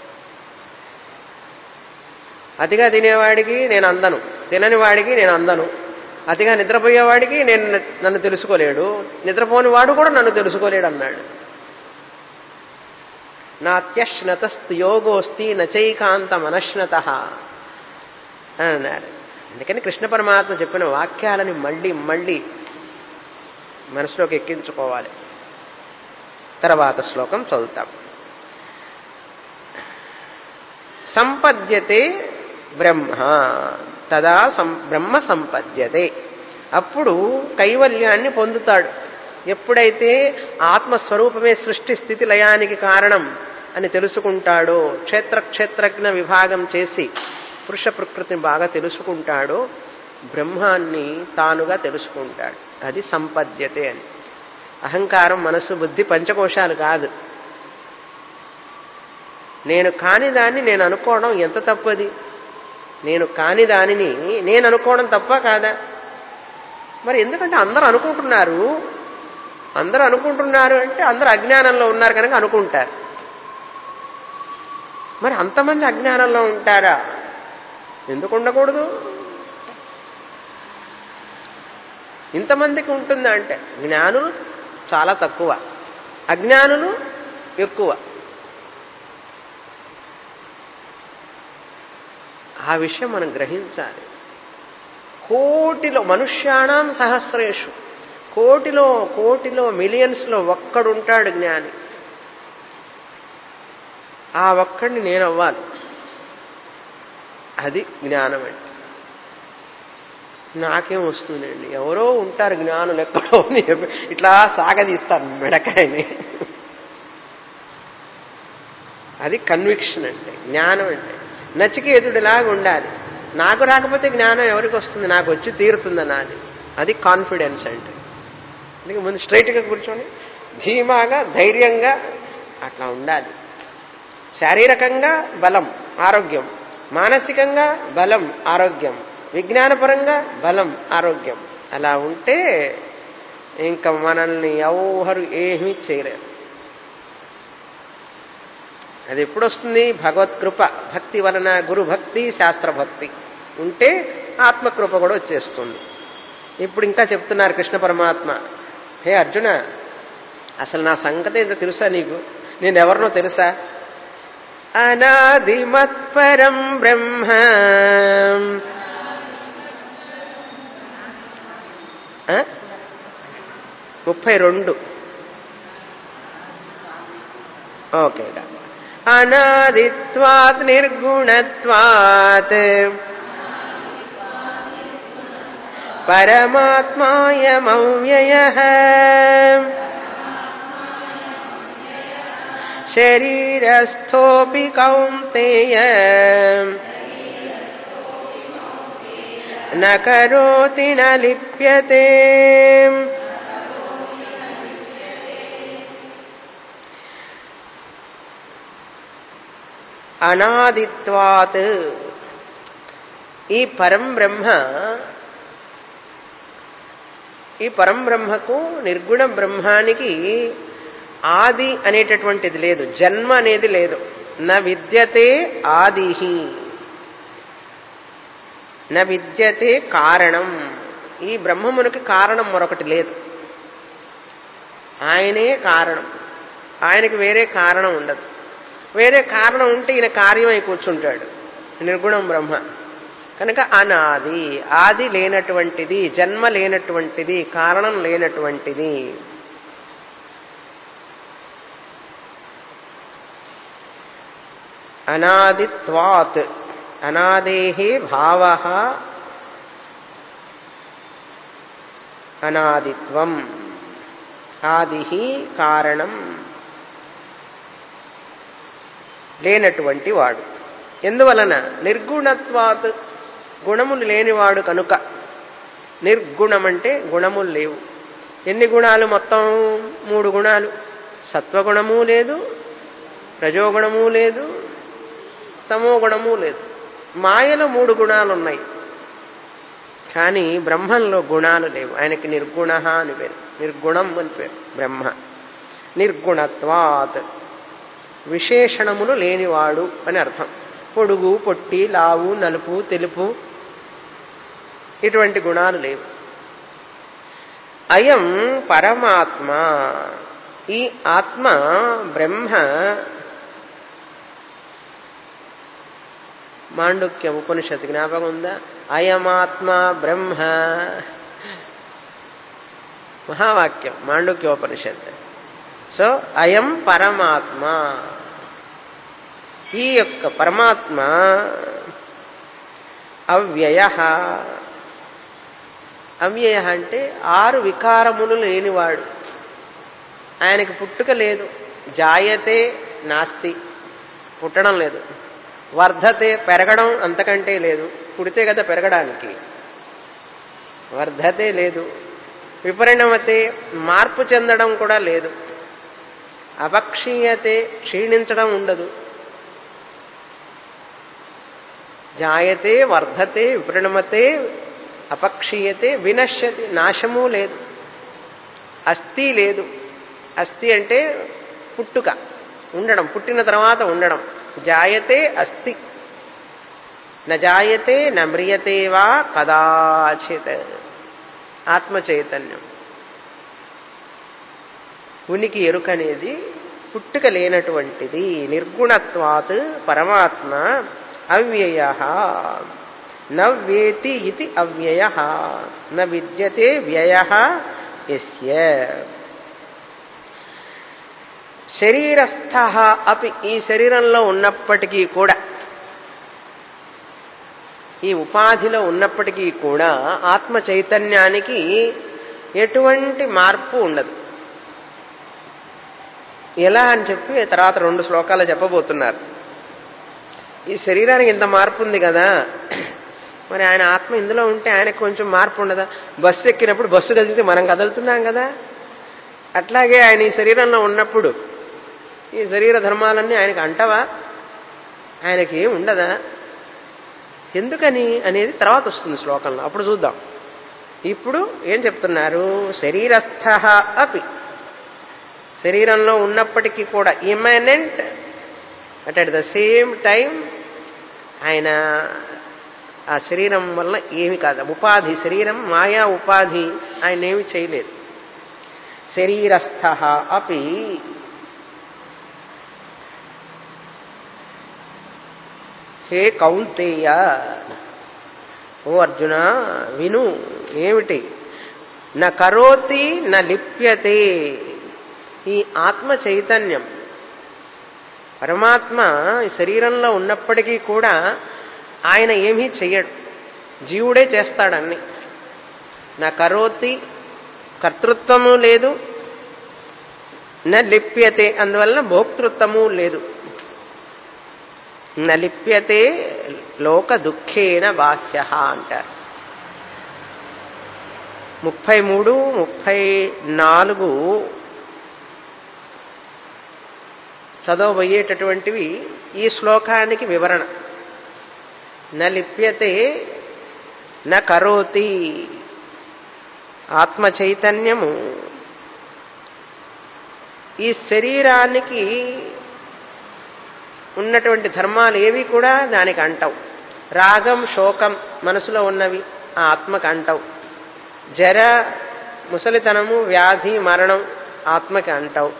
[SPEAKER 1] అతిగా తినేవాడికి నేను అందను తినని వాడికి నేను అందను అతిగా నిద్రపోయేవాడికి నేను నన్ను తెలుసుకోలేడు నిద్రపోని వాడు కూడా నన్ను తెలుసుకోలేడు అన్నాడు నాత్యశ్నతస్తు యోగోస్తి నచైకాంత మనశ్నత అని అన్నాడు అందుకని కృష్ణ పరమాత్మ చెప్పిన వాక్యాలని మళ్ళీ మళ్ళీ మనసులోకి ఎక్కించుకోవాలి తర్వాత శ్లోకం చదువుతాం సంపద్యతే బ్రహ్మ తదా సం బ్రహ్మ సంపద్యతే అప్పుడు కైవల్యాన్ని పొందుతాడు ఎప్పుడైతే ఆత్మస్వరూపమే సృష్టి స్థితి లయానికి కారణం అని తెలుసుకుంటాడో క్షేత్ర క్షేత్రజ్ఞ విభాగం చేసి పురుష ప్రకృతిని బాగా తెలుసుకుంటాడో బ్రహ్మాన్ని తానుగా తెలుసుకుంటాడు అది సంపద్యతే అని అహంకారం మనసు బుద్ధి పంచకోశాలు కాదు నేను కాని దాన్ని నేను అనుకోవడం ఎంత తప్పది నేను కాని దానిని నేను అనుకోవడం తప్ప కాదా మరి ఎందుకంటే అందరూ అనుకుంటున్నారు అందరూ అనుకుంటున్నారు అంటే అందరూ అజ్ఞానంలో ఉన్నారు కనుక అనుకుంటారు మరి అంతమంది అజ్ఞానంలో ఉంటారా ఎందుకు ఉండకూడదు ఇంతమందికి ఉంటుందా అంటే జ్ఞానులు చాలా తక్కువ అజ్ఞానులు ఎక్కువ ఆ విషయం మనం గ్రహించాలి కోటిలో మనుష్యాణం సహస్రేషు కోటిలో కోటిలో మిలియన్స్లో ఒక్కడుంటాడు జ్ఞాని ఆ ఒక్కడిని నేను అవ్వాలి అది జ్ఞానం అంటే నాకేం వస్తుందండి ఎవరో ఉంటారు జ్ఞానులు ఎక్కడో ఇట్లా సాగదీస్తారు మెడకాయని అది కన్విక్షన్ అంటే జ్ఞానం అంటే నచికేతుడిలాగా ఉండాలి నాకు రాకపోతే జ్ఞానం ఎవరికి వస్తుంది నాకు వచ్చి తీరుతుంది నాది అది కాన్ఫిడెన్స్ అంటే అందుకే ముందు స్ట్రైట్గా కూర్చొని ధీమాగా ధైర్యంగా అట్లా ఉండాలి శారీరకంగా బలం ఆరోగ్యం మానసికంగా బలం ఆరోగ్యం విజ్ఞానపరంగా బలం ఆరోగ్యం అలా ఉంటే ఇంకా మనల్ని ఎవరు ఏమీ చేయలేరు అది ఎప్పుడు వస్తుంది భగవత్ కృప భక్తి వలన గురు భక్తి శాస్త్ర భక్తి ఉంటే ఆత్మకృప కూడా వచ్చేస్తుంది ఇప్పుడు ఇంకా చెప్తున్నారు కృష్ణ పరమాత్మ హే అర్జున అసలు నా సంగతి ఏంటో తెలుసా నీకు నేను ఎవరినో తెలుసా అనాదిమత్పరం బ్రహ్మ ముప్పై రెండు ఓకే అనాదిత్వాత్ నిర్గుణత్వాత్ పరమాత్మాయమవ్యయ శరీరస్థోపి కౌంతేయ न करोति न लिप्यते అనాదిత్వాత్ ఈ పరం బ్రహ్మ ఈ పరం బ్రహ్మకు నిర్గుణ బ్రహ్మానికి ఆది అనేటటువంటిది లేదు జన్మ అనేది లేదు న విద్యతే ఆదిహి న విద్యతే కారణం ఈ బ్రహ్మమునికి కారణం మరొకటి లేదు ఆయనే కారణం ఆయనకి వేరే కారణం ఉండదు వేరే కారణం ఉంటే ఈయన కార్యమై కూర్చుంటాడు నిర్గుణం బ్రహ్మ కనుక అనాది ఆది లేనటువంటిది జన్మ లేనటువంటిది కారణం లేనటువంటిది అనాదిత్వాత్ అనాదేహే భావ అనాదిత్వం ఆది కారణం లేనటువంటి వాడు ఎందువలన నిర్గుణత్వాత్ గుణములు లేనివాడు కనుక నిర్గుణం అంటే గుణములు లేవు ఎన్ని గుణాలు మొత్తం మూడు గుణాలు సత్వగుణము లేదు రజోగుణము లేదు తమో గుణము లేదు మాయలో మూడు గుణాలు ఉన్నాయి కానీ బ్రహ్మంలో గుణాలు లేవు ఆయనకి నిర్గుణ అని పేరు నిర్గుణం అని పేరు బ్రహ్మ నిర్గుణత్వాత్ విశేషణములు లేనివాడు అని అర్థం పొడుగు పొట్టి లావు నలుపు తెలుపు ఇటువంటి గుణాలు లేవు అయం పరమాత్మ ఈ ఆత్మ బ్రహ్మ మాండుక్య ఉపనిషత్తు జ్ఞాపకం ఉందా అయమాత్మ బ్రహ్మ మహావాక్యం మాండుక్యోపనిషత్ సో అయం పరమాత్మ ఈ యొక్క పరమాత్మ అవ్యయ అవ్యయ అంటే ఆరు వికారములు లేనివాడు ఆయనకి పుట్టుక లేదు జాయతే నాస్తి పుట్టడం లేదు వర్ధతే పెరగడం అంతకంటే లేదు పుడితే కదా పెరగడానికి వర్ధతే లేదు విపరిణమతే మార్పు చెందడం కూడా లేదు అపక్షీయతే క్షీణించడం ఉండదు జాయతే వర్ధతే విపరిణమతే అపక్షీయతే వినశ్యతి నాశము లేదు అస్థి లేదు అస్థి అంటే పుట్టుక ఉండడం పుట్టిన తర్వాత ఉండడం జాయతే అస్థి న జాయతే న మ్రియతే వా కదాచిత్ ఆత్మ చైతన్యం ఉనికి ఎరుక అనేది పుట్టుక లేనటువంటిది నిర్గుణత్వాత్ పరమాత్మ అవ్యయ నవ్యేతి ఇది అవ్యయ న విద్యతే వ్యయ ఎస్య శరీరస్థ అపి ఈ శరీరంలో ఉన్నప్పటికీ కూడా ఈ ఉపాధిలో ఉన్నప్పటికీ కూడా ఆత్మ చైతన్యానికి ఎటువంటి మార్పు ఉండదు ఎలా అని చెప్పి తర్వాత రెండు శ్లోకాలు చెప్పబోతున్నారు ఈ శరీరానికి ఇంత మార్పు ఉంది కదా మరి ఆయన ఆత్మ ఇందులో ఉంటే ఆయనకు కొంచెం మార్పు ఉండదా బస్సు ఎక్కినప్పుడు బస్సు కదిలితే మనం కదులుతున్నాం కదా అట్లాగే ఆయన ఈ శరీరంలో ఉన్నప్పుడు ఈ శరీర ధర్మాలన్నీ ఆయనకు అంటవా ఆయనకి ఏం ఉండదా ఎందుకని అనేది తర్వాత వస్తుంది శ్లోకంలో అప్పుడు చూద్దాం ఇప్పుడు ఏం చెప్తున్నారు శరీరస్థ అపి శరీరంలో ఉన్నప్పటికీ కూడా immanent at at the same time ఆయన ఆ శరీరం వల్ల ఏమి కాదు ఉపాధి శరీరం మాయా ఉపాధి ఆయన ఏమి చేయలేదు శరీరస్థ అపి హే కౌంతేయ ఓ అర్జున విను ఏమిటి న కరోతి న లిప్యతే ఈ ఆత్మ చైతన్యం పరమాత్మ ఈ శరీరంలో ఉన్నప్పటికీ కూడా ఆయన ఏమీ చెయ్యడు జీవుడే చేస్తాడన్ని నా కరోతి కర్తృత్వము లేదు నా లిప్యతే అందువలన భోక్తృత్వము లేదు నలిప్యతే లోక దుఃఖేన బాహ్య అంటారు ముప్పై మూడు ముప్పై నాలుగు చదవబోయేటటువంటివి ఈ శ్లోకానికి వివరణ న లిప్యతే న కరోతి ఆత్మ చైతన్యము ఈ శరీరానికి ఉన్నటువంటి ధర్మాలు ఏవి కూడా దానికి అంటవు రాగం శోకం మనసులో ఉన్నవి ఆ ఆత్మకు అంటవు జర ముసలితనము వ్యాధి మరణం ఆత్మకి అంటవు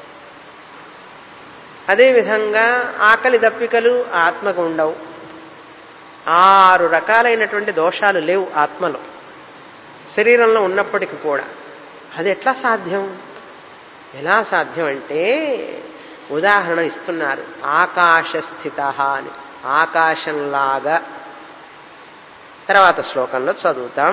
[SPEAKER 1] అదేవిధంగా ఆకలి దప్పికలు ఆత్మకు ఉండవు ఆరు రకాలైనటువంటి దోషాలు లేవు ఆత్మలో శరీరంలో ఉన్నప్పటికీ కూడా అది ఎట్లా సాధ్యం ఎలా సాధ్యం అంటే ఉదాహరణ ఇస్తున్నారు ఆకాశస్థిత అని ఆకాశంలాగా తర్వాత శ్లోకంలో చదువుతాం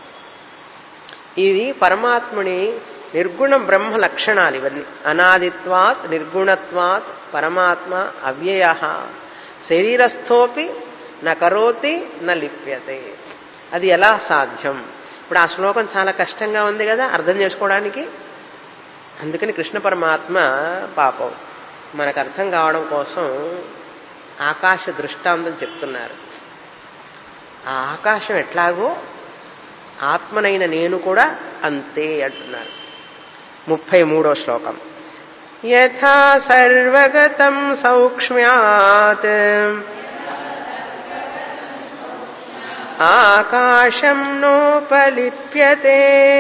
[SPEAKER 1] ఇవి పరమాత్ముని నిర్గుణ బ్రహ్మ లక్షణాలు ఇవన్నీ అనాదిత్వాత్ నిర్గుణత్వాత్ పరమాత్మ అవ్యయ శరీరస్థోపి న కరోతి న లిప్యతే అది ఎలా సాధ్యం ఇప్పుడు ఆ శ్లోకం చాలా కష్టంగా ఉంది కదా అర్థం చేసుకోవడానికి అందుకని కృష్ణ పరమాత్మ పాపం మనకు అర్థం కావడం కోసం ఆకాశ దృష్టాంతం చెప్తున్నారు ఆ ఆకాశం ఎట్లాగో ఆత్మనైన నేను కూడా అంతే అంటున్నారు ముప్పై మూడో శ్లోకం యథా సర్వగతం సౌక్ష్మ్యాత్ ఆకాశం నోపలిప్యతే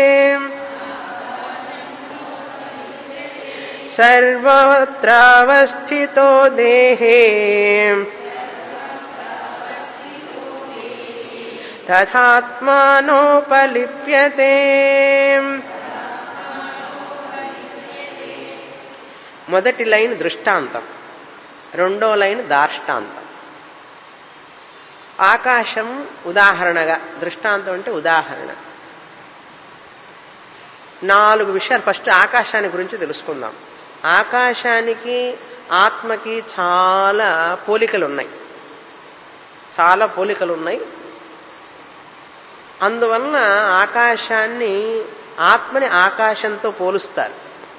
[SPEAKER 1] సర్వత్రావస్థితో దేహే తథాత్మానోపలిప్యతే మొదటి లైన్ దృష్టాంతం రెండో లైన్ దార్ష్టాంతం ఆకాశం ఉదాహరణగా దృష్టాంతం అంటే ఉదాహరణ నాలుగు విషయాలు ఫస్ట్ ఆకాశాన్ని గురించి తెలుసుకుందాం ఆకాశానికి ఆత్మకి చాలా పోలికలు ఉన్నాయి చాలా పోలికలు ఉన్నాయి అందువలన ఆకాశాన్ని ఆత్మని ఆకాశంతో పోలుస్తారు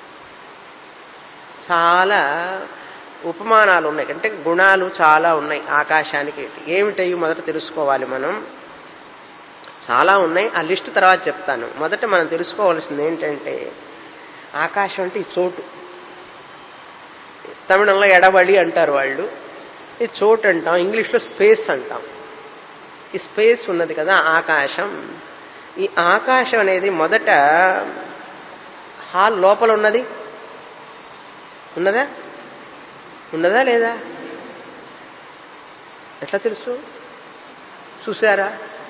[SPEAKER 1] చాలా ఉపమానాలు ఉన్నాయి అంటే గుణాలు చాలా ఉన్నాయి ఆకాశానికి ఏమిటవి మొదట తెలుసుకోవాలి మనం చాలా ఉన్నాయి ఆ లిస్ట్ తర్వాత చెప్తాను మొదట మనం తెలుసుకోవాల్సింది ఏంటంటే ఆకాశం అంటే ఈ చోటు తమిళంలో ఎడబడి అంటారు వాళ్ళు ఈ చోటు అంటాం ఇంగ్లీష్లో స్పేస్ అంటాం ఈ స్పేస్ ఉన్నది కదా ఆకాశం ఈ ఆకాశం అనేది మొదట హాల్ లోపల ఉన్నది ఉన్నదా ఉన్నదా లేదా ఎట్లా తెలుసు చూసారా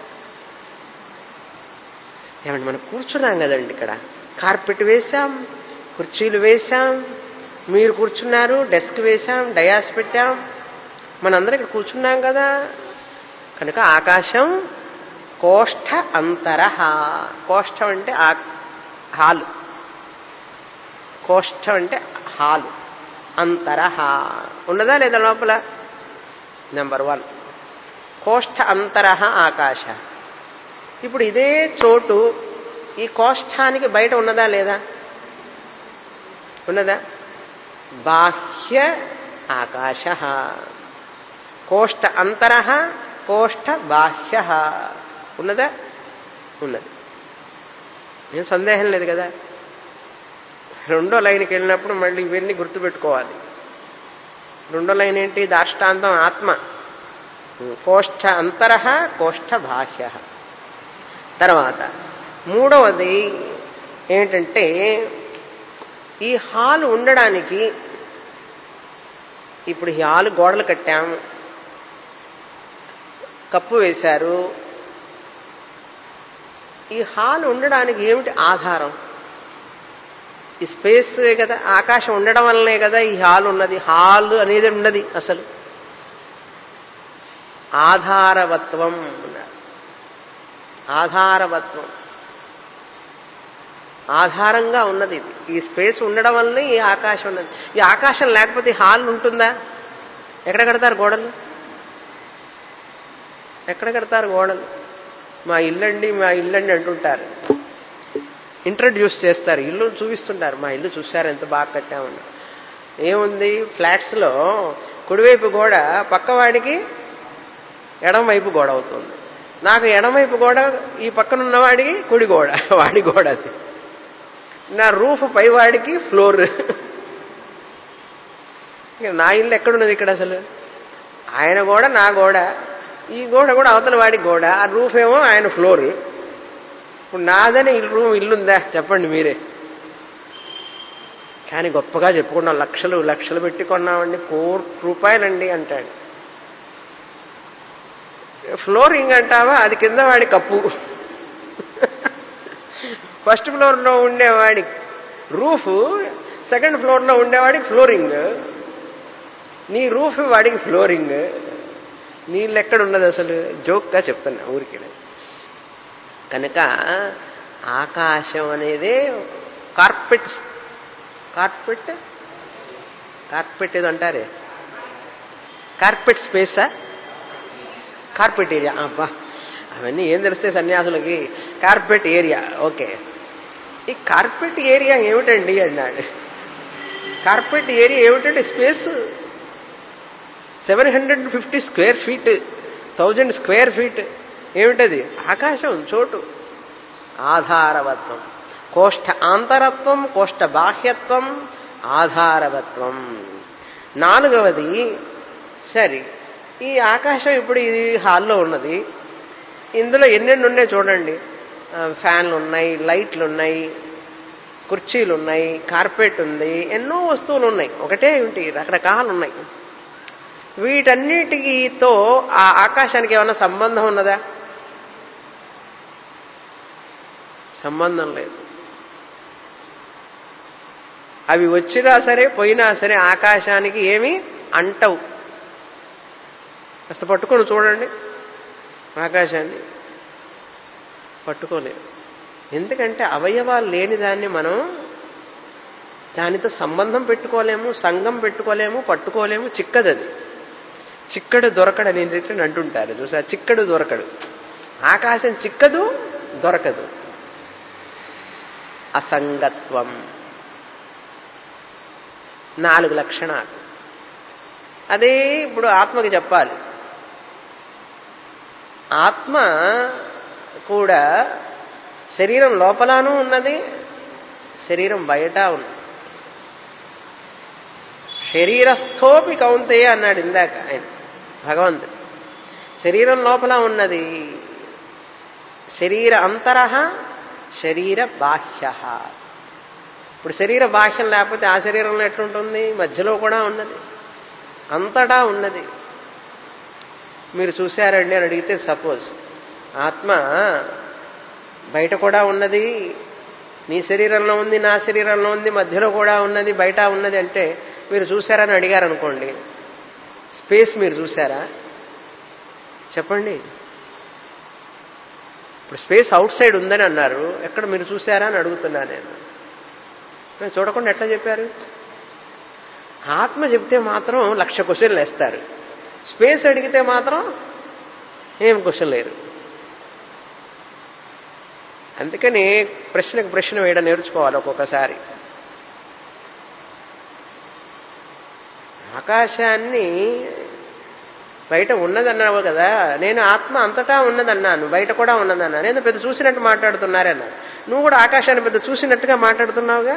[SPEAKER 1] ఏమంటే మనం కూర్చున్నాం కదండి ఇక్కడ కార్పెట్ వేశాం కుర్చీలు వేశాం మీరు కూర్చున్నారు డెస్క్ వేశాం డయాస్ పెట్టాం మనందరం ఇక్కడ కూర్చున్నాం కదా కనుక ఆకాశం కోష్ఠ అంతరహ కోష్ఠం అంటే హాలు కోష్ఠం అంటే హాలు అంతరహ ఉన్నదా లేదా లోపల నెంబర్ వన్ కోష్ఠ అంతరహ ఆకాశ ఇప్పుడు ఇదే చోటు ఈ కోష్ఠానికి బయట ఉన్నదా లేదా ఉన్నదా బాహ్య ఆకాశ కోష్ఠ అంతర కోష్ఠ బాహ్య ఉన్నదా ఉన్నది ఏం సందేహం లేదు కదా రెండో లైన్కి వెళ్ళినప్పుడు మళ్ళీ ఇవన్నీ గుర్తుపెట్టుకోవాలి రెండో లైన్ ఏంటి దాష్టాంతం ఆత్మ కోష్ఠ అంతర కోష్ఠ బాహ్య తర్వాత మూడవది ఏంటంటే ఈ హాల్ ఉండడానికి ఇప్పుడు ఈ హాల్ గోడలు కట్టాము కప్పు వేశారు ఈ హాల్ ఉండడానికి ఏమిటి ఆధారం ఈ స్పేస్ కదా ఆకాశం ఉండడం వల్లనే కదా ఈ హాల్ ఉన్నది హాల్ అనేది ఉన్నది అసలు ఆధారవత్వం ఉన్నారు ఆధారవత్వం ఆధారంగా ఉన్నది ఇది ఈ స్పేస్ ఉండడం వల్లనే ఈ ఆకాశం ఉన్నది ఈ ఆకాశం లేకపోతే హాల్ ఉంటుందా ఎక్కడ కడతారు గోడలు ఎక్కడ కడతారు గోడలు మా ఇల్లండి మా ఇల్లండి అంటుంటారు ఇంట్రడ్యూస్ చేస్తారు ఇల్లు చూపిస్తుంటారు మా ఇల్లు చూశారు ఎంత బాగా కట్టామని ఏముంది ఫ్లాట్స్లో కుడివైపు గోడ పక్కవాడికి ఎడమవైపు గోడ అవుతుంది నాకు ఎడమవైపు గోడ ఈ పక్కన ఉన్నవాడికి కుడి గోడ వాడి గోడ అది నా రూఫ్ పైవాడికి ఫ్లోర్ ఇక నా ఇల్లు ఎక్కడున్నది ఇక్కడ అసలు ఆయన గోడ నా గోడ ఈ గోడ కూడా అవతల వాడి గోడ ఆ రూఫ్ ఏమో ఆయన ఫ్లోర్ ఇప్పుడు నాదని రూమ్ ఇల్లుందా చెప్పండి మీరే కానీ గొప్పగా చెప్పుకున్నాం లక్షలు లక్షలు పెట్టి కొన్నామండి కోటి రూపాయలండి అంటాడు ఫ్లోరింగ్ అంటావా అది కింద వాడి కప్పు ఫస్ట్ ఫ్లోర్లో ఉండేవాడి రూఫ్ సెకండ్ ఫ్లోర్లో ఉండేవాడికి ఫ్లోరింగ్ నీ రూఫ్ వాడికి ఫ్లోరింగ్ నీళ్ళు ఎక్కడ ఉన్నది అసలు జోక్గా చెప్తున్నా ఊరికి కనుక ఆకాశం అనేది కార్పెట్ కార్పెట్ కార్పెట్ ఏదో అంటారే కార్పెట్ స్పేసా కార్పెట్ ఏరియా అబ్బా అవన్నీ ఏం తెలుస్తాయి సన్యాసులకి కార్పెట్ ఏరియా ఓకే ఈ కార్పెట్ ఏరియా ఏమిటండి అన్నాడు కార్పెట్ ఏరియా ఏమిటంటే space seven hundred fifty square feet thousand square feet ఏమిటది ఆకాశం చోటు ఆధారవత్వం కోష్ఠ ఆంతరత్వం కోష్ఠ బాహ్యత్వం ఆధారవత్వం నాలుగవది సరే ఈ ఆకాశం ఇప్పుడు ఇది హాల్లో ఉన్నది ఇందులో ఎన్నెన్ని ఉన్నాయి చూడండి ఫ్యాన్లు ఉన్నాయి లైట్లు ఉన్నాయి కుర్చీలు ఉన్నాయి కార్పెట్ ఉంది ఎన్నో వస్తువులు ఉన్నాయి ఒకటే ఏంటి రకరకాలు ఉన్నాయి వీటన్నిటితో ఆ ఆకాశానికి ఏమైనా సంబంధం ఉన్నదా సంబంధం లేదు అవి వచ్చినా సరే పోయినా సరే ఆకాశానికి ఏమి అంటవు కాస్త పట్టుకొని చూడండి ఆకాశాన్ని పట్టుకోలేదు ఎందుకంటే అవయవాలు లేని దాన్ని మనం దానితో సంబంధం పెట్టుకోలేము సంఘం పెట్టుకోలేము పట్టుకోలేము చిక్కదది చిక్కడు దొరకడని ఏంటంటే అంటుంటారు చూసా చిక్కడు దొరకడు ఆకాశం చిక్కదు దొరకదు అసంగత్వం నాలుగు లక్షణాలు అదే ఇప్పుడు ఆత్మకి చెప్పాలి ఆత్మ కూడా శరీరం లోపలాను ఉన్నది శరీరం బయట ఉన్నది శరీరస్థోపి కౌంతేయ అన్నాడు ఇందాక ఆయన భగవంతుడు శరీరం లోపల ఉన్నది శరీర అంతర శరీర బాహ్య ఇప్పుడు శరీర బాహ్యం లేకపోతే ఆ శరీరంలో ఎట్లుంటుంది మధ్యలో కూడా ఉన్నది అంతటా ఉన్నది మీరు చూశారండి అని అడిగితే సపోజ్ ఆత్మ బయట కూడా ఉన్నది నీ శరీరంలో ఉంది నా శరీరంలో ఉంది మధ్యలో కూడా ఉన్నది బయట ఉన్నది అంటే మీరు చూసారని అడిగారు అనుకోండి స్పేస్ మీరు చూసారా చెప్పండి ఇప్పుడు స్పేస్ అవుట్ సైడ్ ఉందని అన్నారు ఎక్కడ మీరు చూసారా అని అడుగుతున్నా నేను మీరు చూడకుండా ఎట్లా చెప్పారు ఆత్మ చెప్తే మాత్రం లక్ష క్వశ్చన్లు వేస్తారు స్పేస్ అడిగితే మాత్రం ఏం క్వశ్చన్ లేరు అందుకని ప్రశ్నకు ప్రశ్న వేయడం నేర్చుకోవాలి ఒక్కొక్కసారి ఆకాశాన్ని బయట ఉన్నదన్నావు కదా నేను ఆత్మ అంతటా ఉన్నదన్నాను బయట కూడా ఉన్నదన్నా నేను పెద్ద చూసినట్టు మాట్లాడుతున్నారన్నా నువ్వు కూడా ఆకాశాన్ని పెద్ద చూసినట్టుగా మాట్లాడుతున్నావుగా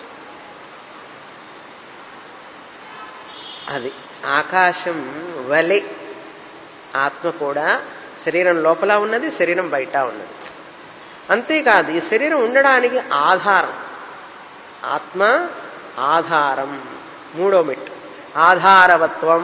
[SPEAKER 1] అది ఆకాశం వలె ఆత్మ కూడా శరీరం లోపల ఉన్నది శరీరం బయట ఉన్నది అంతేకాదు ఈ శరీరం ఉండడానికి ఆధారం ఆత్మ ఆధారం మూడో మెట్టు ఆధారవత్వం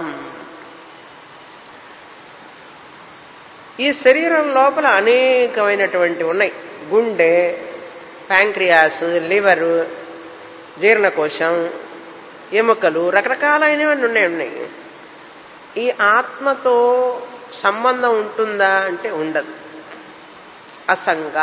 [SPEAKER 1] ఈ శరీరం లోపల అనేకమైనటువంటి ఉన్నాయి గుండె ప్యాంక్రియాస్ లివరు జీర్ణకోశం ఎముకలు రకరకాలైనవన్నీ ఉన్నాయి ఉన్నాయి ఈ ఆత్మతో సంబంధం ఉంటుందా అంటే ఉండదు అసంగ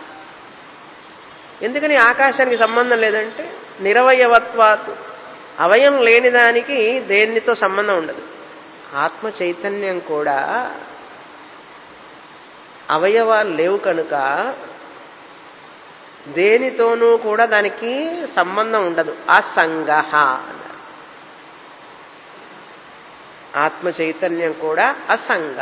[SPEAKER 1] ఎందుకని ఆకాశానికి సంబంధం లేదంటే నిరవయవత్వాత్ అవయం లేని దానికి దేనితో సంబంధం ఉండదు ఆత్మ చైతన్యం కూడా అవయవాలు లేవు కనుక దేనితోనూ కూడా దానికి సంబంధం ఉండదు అసంగ అన్నారు ఆత్మ చైతన్యం కూడా అసంగ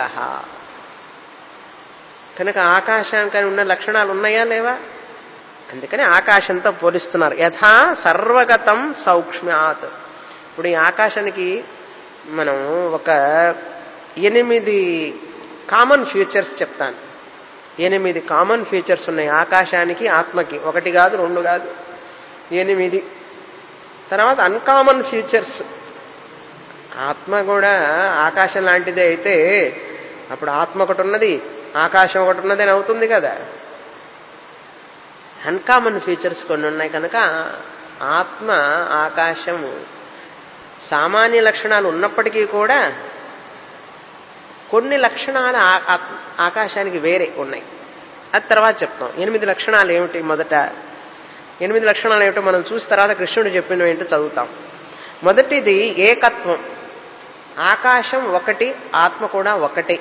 [SPEAKER 1] కనుక ఆకాశానికి ఉన్న లక్షణాలు ఉన్నాయా లేవా అందుకని ఆకాశంతో పోలిస్తున్నారు యథా సర్వగతం సౌక్ష్మ్యాత్ ఇప్పుడు ఈ ఆకాశానికి మనం ఒక ఎనిమిది కామన్ ఫ్యూచర్స్ చెప్తాను ఎనిమిది కామన్ ఫీచర్స్ ఉన్నాయి ఆకాశానికి ఆత్మకి ఒకటి కాదు రెండు కాదు ఎనిమిది తర్వాత అన్కామన్ ఫీచర్స్ ఆత్మ కూడా ఆకాశం లాంటిదే అయితే అప్పుడు ఆత్మ ఒకటి ఉన్నది ఆకాశం ఒకటి ఉన్నది అని అవుతుంది కదా అన్కామన్ ఫీచర్స్ కొన్ని ఉన్నాయి కనుక ఆత్మ ఆకాశం సామాన్య లక్షణాలు ఉన్నప్పటికీ కూడా కొన్ని లక్షణాలు ఆకాశానికి వేరే ఉన్నాయి అది తర్వాత చెప్తాం ఎనిమిది లక్షణాలు ఏమిటి మొదట ఎనిమిది లక్షణాలు ఏమిటో మనం చూసి తర్వాత కృష్ణుడు చెప్పిన ఏంటో చదువుతాం మొదటిది ఏకత్వం ఆకాశం ఒకటి ఆత్మ కూడా ఒకటే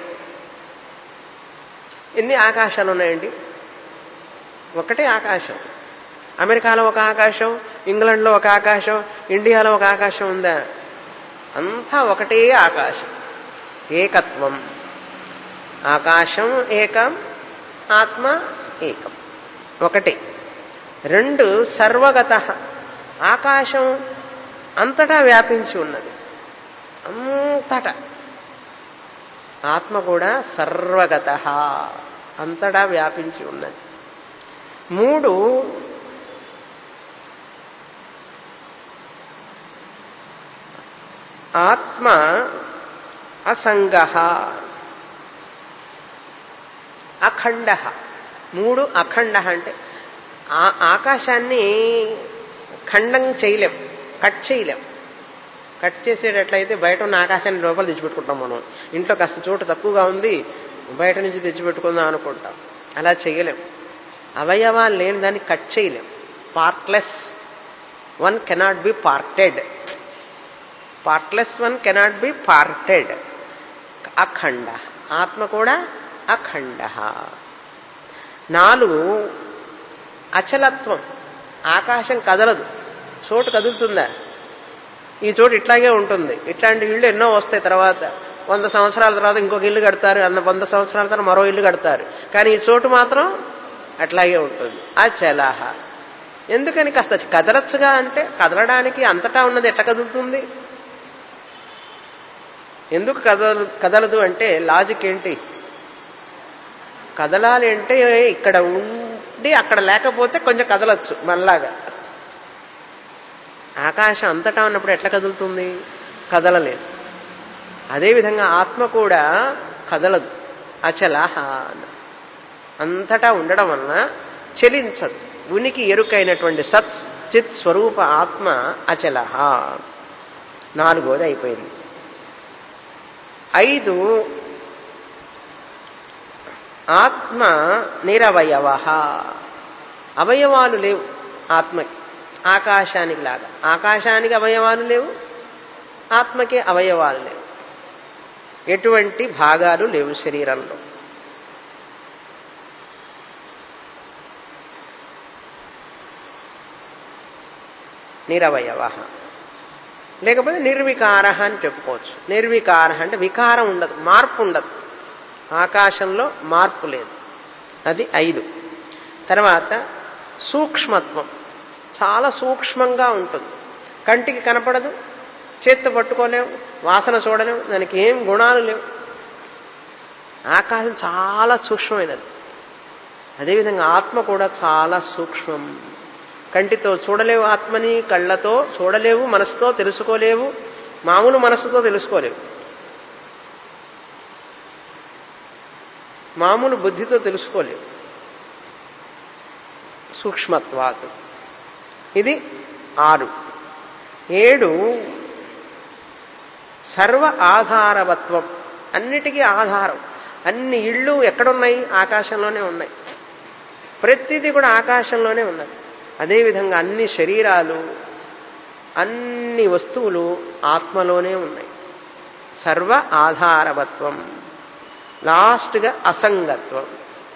[SPEAKER 1] ఎన్ని ఆకాశాలు ఉన్నాయండి ఒకటే ఆకాశం అమెరికాలో ఒక ఆకాశం ఇంగ్లాండ్లో ఒక ఆకాశం ఇండియాలో ఒక ఆకాశం ఉందా అంతా ఒకటే ఆకాశం ఏకత్వం ఆకాశం ఏకం ఆత్మ ఏకం ఒకటి రెండు సర్వగత ఆకాశం అంతటా వ్యాపించి ఉన్నది అంతటా ఆత్మ కూడా సర్వగత అంతటా వ్యాపించి ఉన్నది మూడు ఆత్మ అసంగ అఖండ మూడు అఖండ అంటే ఆకాశాన్ని ఖండం చేయలేం కట్ చేయలేం కట్ చేసేటట్లయితే బయట ఉన్న ఆకాశాన్ని లోపల తెచ్చిపెట్టుకుంటాం మనం ఇంట్లో కాస్త చోటు తక్కువగా ఉంది బయట నుంచి తెచ్చిపెట్టుకుందాం అనుకుంటాం అలా చేయలేం అవయవాలు లేని దాన్ని కట్ చేయలేం partless one cannot be parted partless one cannot be parted అఖండ ఆత్మ కూడా అఖండ నాలుగు అచలత్వం ఆకాశం కదలదు చోటు కదులుతుందా ఈ చోటు ఇట్లాగే ఉంటుంది ఇట్లాంటి ఇళ్ళు ఎన్నో వస్తాయి తర్వాత వంద సంవత్సరాల తర్వాత ఇంకొక ఇల్లు కడతారు అన్న వంద సంవత్సరాల తర్వాత మరో ఇల్లు కడతారు కానీ ఈ చోటు మాత్రం అట్లాగే ఉంటుంది అచలహ ఎందుకని కాస్త కదలచ్చుగా అంటే కదలడానికి అంతటా ఉన్నది ఎట్లా కదులుతుంది ఎందుకు కదలు కదలదు అంటే లాజిక్ ఏంటి కదలాలి అంటే ఇక్కడ ఉండి అక్కడ లేకపోతే కొంచెం కదలచ్చు మనలాగా ఆకాశం అంతటా ఉన్నప్పుడు ఎట్లా కదులుతుంది కదలలేదు అదేవిధంగా ఆత్మ కూడా కదలదు అచలహ అంతటా ఉండడం వలన చెలించదు ఉనికి ఎరుకైనటువంటి సత్ చిత్ స్వరూప ఆత్మ అచలహ నాలుగోది అయిపోయింది ఐదు ఆత్మ నిరవయవ అవయవాలు లేవు ఆత్మకి ఆకాశానికి లాగా ఆకాశానికి అవయవాలు లేవు ఆత్మకి అవయవాలు లేవు ఎటువంటి భాగాలు లేవు శరీరంలో నిరవయవ లేకపోతే నిర్వికార అని చెప్పుకోవచ్చు నిర్వికార అంటే వికారం ఉండదు మార్పు ఉండదు ఆకాశంలో మార్పు లేదు అది ఐదు తర్వాత సూక్ష్మత్వం చాలా సూక్ష్మంగా ఉంటుంది కంటికి కనపడదు చేత్తో పట్టుకోలేము వాసన చూడలేము దానికి ఏం గుణాలు లేవు ఆకాశం చాలా సూక్ష్మమైనది అదేవిధంగా ఆత్మ కూడా చాలా సూక్ష్మం కంటితో చూడలేవు ఆత్మని కళ్ళతో చూడలేవు మనసుతో తెలుసుకోలేవు మామూలు మనసుతో తెలుసుకోలేవు మామూలు బుద్ధితో తెలుసుకోలేవు సూక్ష్మత్వాత్ ఇది ఆరు ఏడు సర్వ ఆధారవత్వం అన్నిటికీ ఆధారం అన్ని ఇళ్ళు ఎక్కడున్నాయి ఆకాశంలోనే ఉన్నాయి ప్రతిదీ కూడా ఆకాశంలోనే ఉన్నది అదేవిధంగా అన్ని శరీరాలు అన్ని వస్తువులు ఆత్మలోనే ఉన్నాయి సర్వ ఆధారవత్వం లాస్ట్గా అసంగత్వం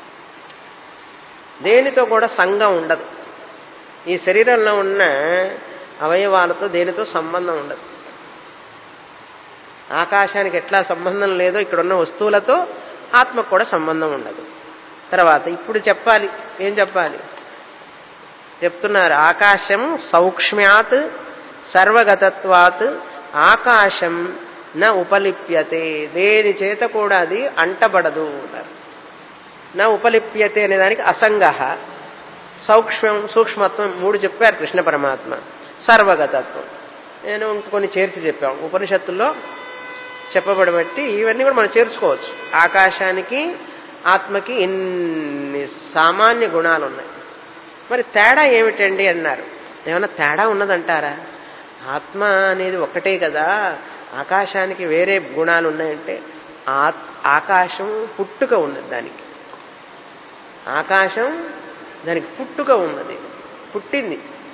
[SPEAKER 1] దేనితో కూడా సంఘం ఉండదు ఈ శరీరంలో ఉన్న అవయవాలతో దేనితో సంబంధం ఉండదు ఆకాశానికి ఎట్లా సంబంధం లేదో ఇక్కడున్న వస్తువులతో ఆత్మకు కూడా సంబంధం ఉండదు తర్వాత ఇప్పుడు చెప్పాలి ఏం చెప్పాలి చెప్తున్నారు ఆకాశం సౌక్ష్మ్యాత్ సర్వగతత్వాత్ ఆకాశం న ఉపలిప్యతే దేని చేత కూడా అది అంటబడదు అన్నారు నా ఉపలిప్యతే అనే దానికి అసంగ సౌక్ష్మం సూక్ష్మత్వం మూడు చెప్పారు కృష్ణ పరమాత్మ సర్వగతత్వం నేను ఇంకొన్ని చేర్చి చెప్పాం ఉపనిషత్తుల్లో చెప్పబడబట్టి ఇవన్నీ కూడా మనం చేర్చుకోవచ్చు ఆకాశానికి ఆత్మకి ఇన్ని సామాన్య గుణాలు ఉన్నాయి మరి తేడా ఏమిటండి అన్నారు ఏమన్నా తేడా ఉన్నదంటారా ఆత్మ అనేది ఒక్కటే కదా ఆకాశానికి వేరే గుణాలు ఉన్నాయంటే ఆకాశం పుట్టుక ఉన్నది దానికి ఆకాశం దానికి పుట్టుక ఉన్నది పుట్టింది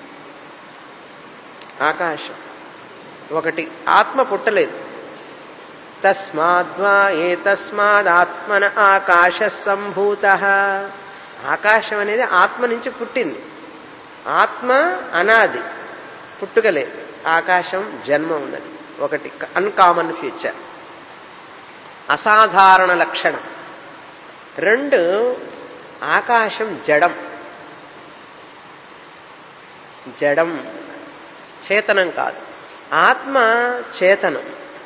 [SPEAKER 1] ఆకాశం ఒకటి ఆత్మ పుట్టలేదు తస్మాద్వా ఏ తస్మాదాత్మన ఆకాశ సంభూత ఆకాశం అనేది ఆత్మ నుంచి పుట్టింది ఆత్మ అనాది పుట్టుకలేదు ఆకాశం జన్మ ఉన్నది ఒకటి అన్కామన్ ఫ్యూచర్ అసాధారణ లక్షణం రెండు ఆకాశం జడం జడం చేతనం కాదు ఆత్మ చేతనం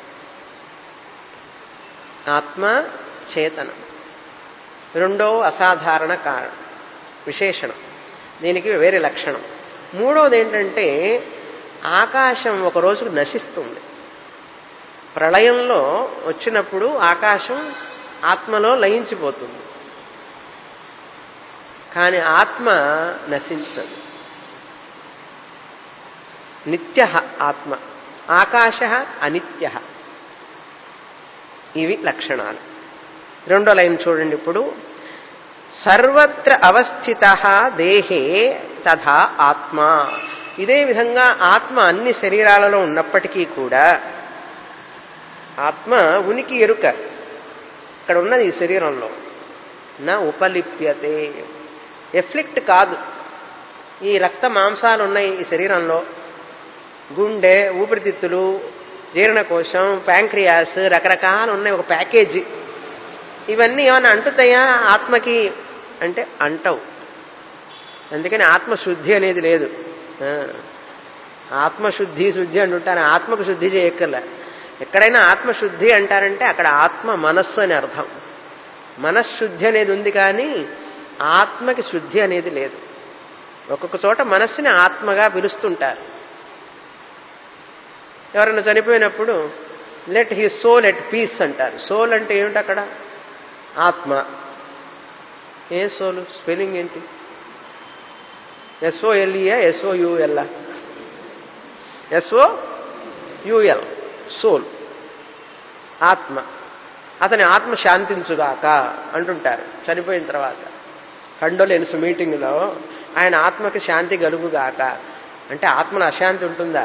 [SPEAKER 1] ఆత్మ చేతనం రెండో అసాధారణ కారణం విశేషణం దీనికి వేరే లక్షణం మూడవది ఏంటంటే ఆకాశం ఒక రోజుకు నశిస్తుంది ప్రళయంలో వచ్చినప్పుడు ఆకాశం ఆత్మలో లయించిపోతుంది కానీ ఆత్మ నశించదు నిత్య ఆత్మ ఆకాశ అనిత్య ఇవి లక్షణాలు రెండో లైన్ చూడండి ఇప్పుడు సర్వత్ర అవస్థిత దేహే తథా ఆత్మ ఇదే విధంగా ఆత్మ అన్ని శరీరాలలో ఉన్నప్పటికీ కూడా ఆత్మ ఉనికి ఎరుక ఇక్కడ ఉన్నది ఈ శరీరంలో నా ఉపలిప్యతే ఎఫ్లిక్ట్ కాదు ఈ రక్త మాంసాలు ఉన్నాయి ఈ శరీరంలో గుండె ఊపిరితిత్తులు జీర్ణకోశం ప్యాంక్రియాస్ రకరకాలు ఉన్నాయి ఒక ప్యాకేజీ ఇవన్నీ ఏమైనా అంటుతాయా ఆత్మకి అంటే అంటవు అందుకని ఆత్మశుద్ధి అనేది లేదు ఆత్మశుద్ధి శుద్ధి అంటుంటారు ఆత్మకు శుద్ధి చేయక్కర్లే ఎక్కడైనా ఆత్మశుద్ధి అంటారంటే అక్కడ ఆత్మ మనస్సు అని అర్థం మనశ్శుద్ధి అనేది ఉంది కానీ ఆత్మకి శుద్ధి అనేది లేదు ఒక్కొక్క చోట మనస్సుని ఆత్మగా పిలుస్తుంటారు ఎవరైనా చనిపోయినప్పుడు let he soul at peace అంటారు సోల్ అంటే ఏమిటి అక్కడ ఆత్మ ఏ సోలు స్పెల్లింగ్ ఏంటి ఎస్ఓఎల్ఈఏ ఎస్ఓయుఎల్ఆ ఎస్ఓ యుఎల్ సోల్ ఆత్మ అతని ఆత్మ శాంతించుగాక అంటుంటారు చనిపోయిన తర్వాత కండోలెన్స్ మీటింగ్లో ఆయన ఆత్మకి శాంతి కలుగుగాక అంటే ఆత్మలో అశాంతి ఉంటుందా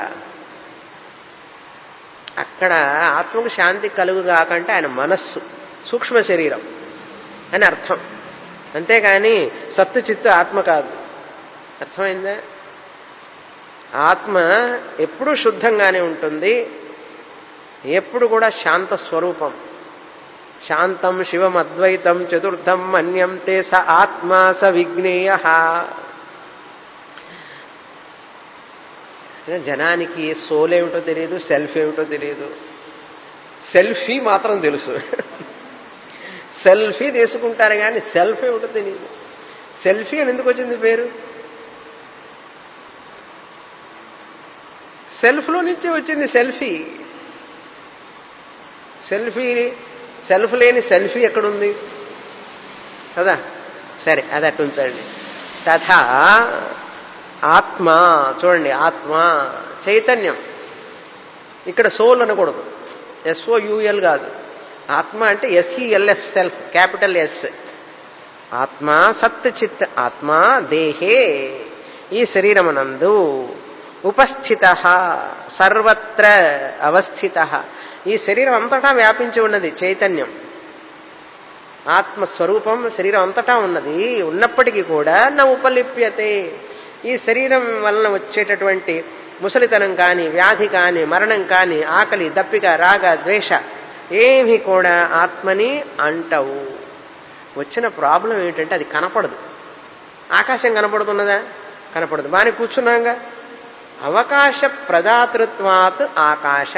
[SPEAKER 1] అక్కడ ఆత్మకు శాంతి కలుగుగాక అంటే ఆయన మనస్సు సూక్ష్మ శరీరం అని అర్థం అంతేగాని సత్తు చిత్తు ఆత్మ కాదు అర్థమైందా ఆత్మ ఎప్పుడూ శుద్ధంగానే ఉంటుంది ఎప్పుడు కూడా శాంత స్వరూపం శాంతం శివం అద్వైతం చతుర్థం మన్యం తే స ఆత్మా స విజ్ఞేయ జనానికి సోల్ ఏమిటో తెలియదు సెల్ఫ్ ఏమిటో తెలియదు సెల్ఫీ మాత్రం తెలుసు సెల్ఫీ తీసుకుంటారు కానీ సెల్ఫ్ ఏమిటో తెలియదు సెల్ఫీ అని ఎందుకు వచ్చింది పేరు సెల్ఫ్లో నుంచే వచ్చింది సెల్ఫీ సెల్ఫీ సెల్ఫ్ లేని సెల్ఫీ ఎక్కడుంది కదా సరే అది అట్టు ఉంచండి తథా ఆత్మ చూడండి ఆత్మ చైతన్యం ఇక్కడ సోల్ అనకూడదు ఎస్ఓయుఎల్ కాదు ఆత్మ అంటే ఎస్ఈఎల్ఎఫ్ సెల్ఫ్ క్యాపిటల్ ఎస్ ఆత్మ సత్ చిత్ ఆత్మ దేహే ఈ శరీరమునందు ఉపస్థిత సర్వత్ర అవస్థిత ఈ శరీరం అంతటా వ్యాపించి ఉన్నది చైతన్యం ఆత్మస్వరూపం శరీరం అంతటా ఉన్నది ఉన్నప్పటికీ కూడా నా ఉపలిప్యతే ఈ శరీరం వలన వచ్చేటటువంటి ముసలితనం కానీ వ్యాధి కానీ మరణం కానీ ఆకలి దప్పిక రాగ ద్వేష ఏమి కూడా ఆత్మని అంటవు వచ్చిన ప్రాబ్లం ఏంటంటే అది కనపడదు ఆకాశం కనపడుతున్నదా కనపడదు బాని కూర్చున్నాగా అవకాశ ప్రదాతృత్వాత్ ఆకాశ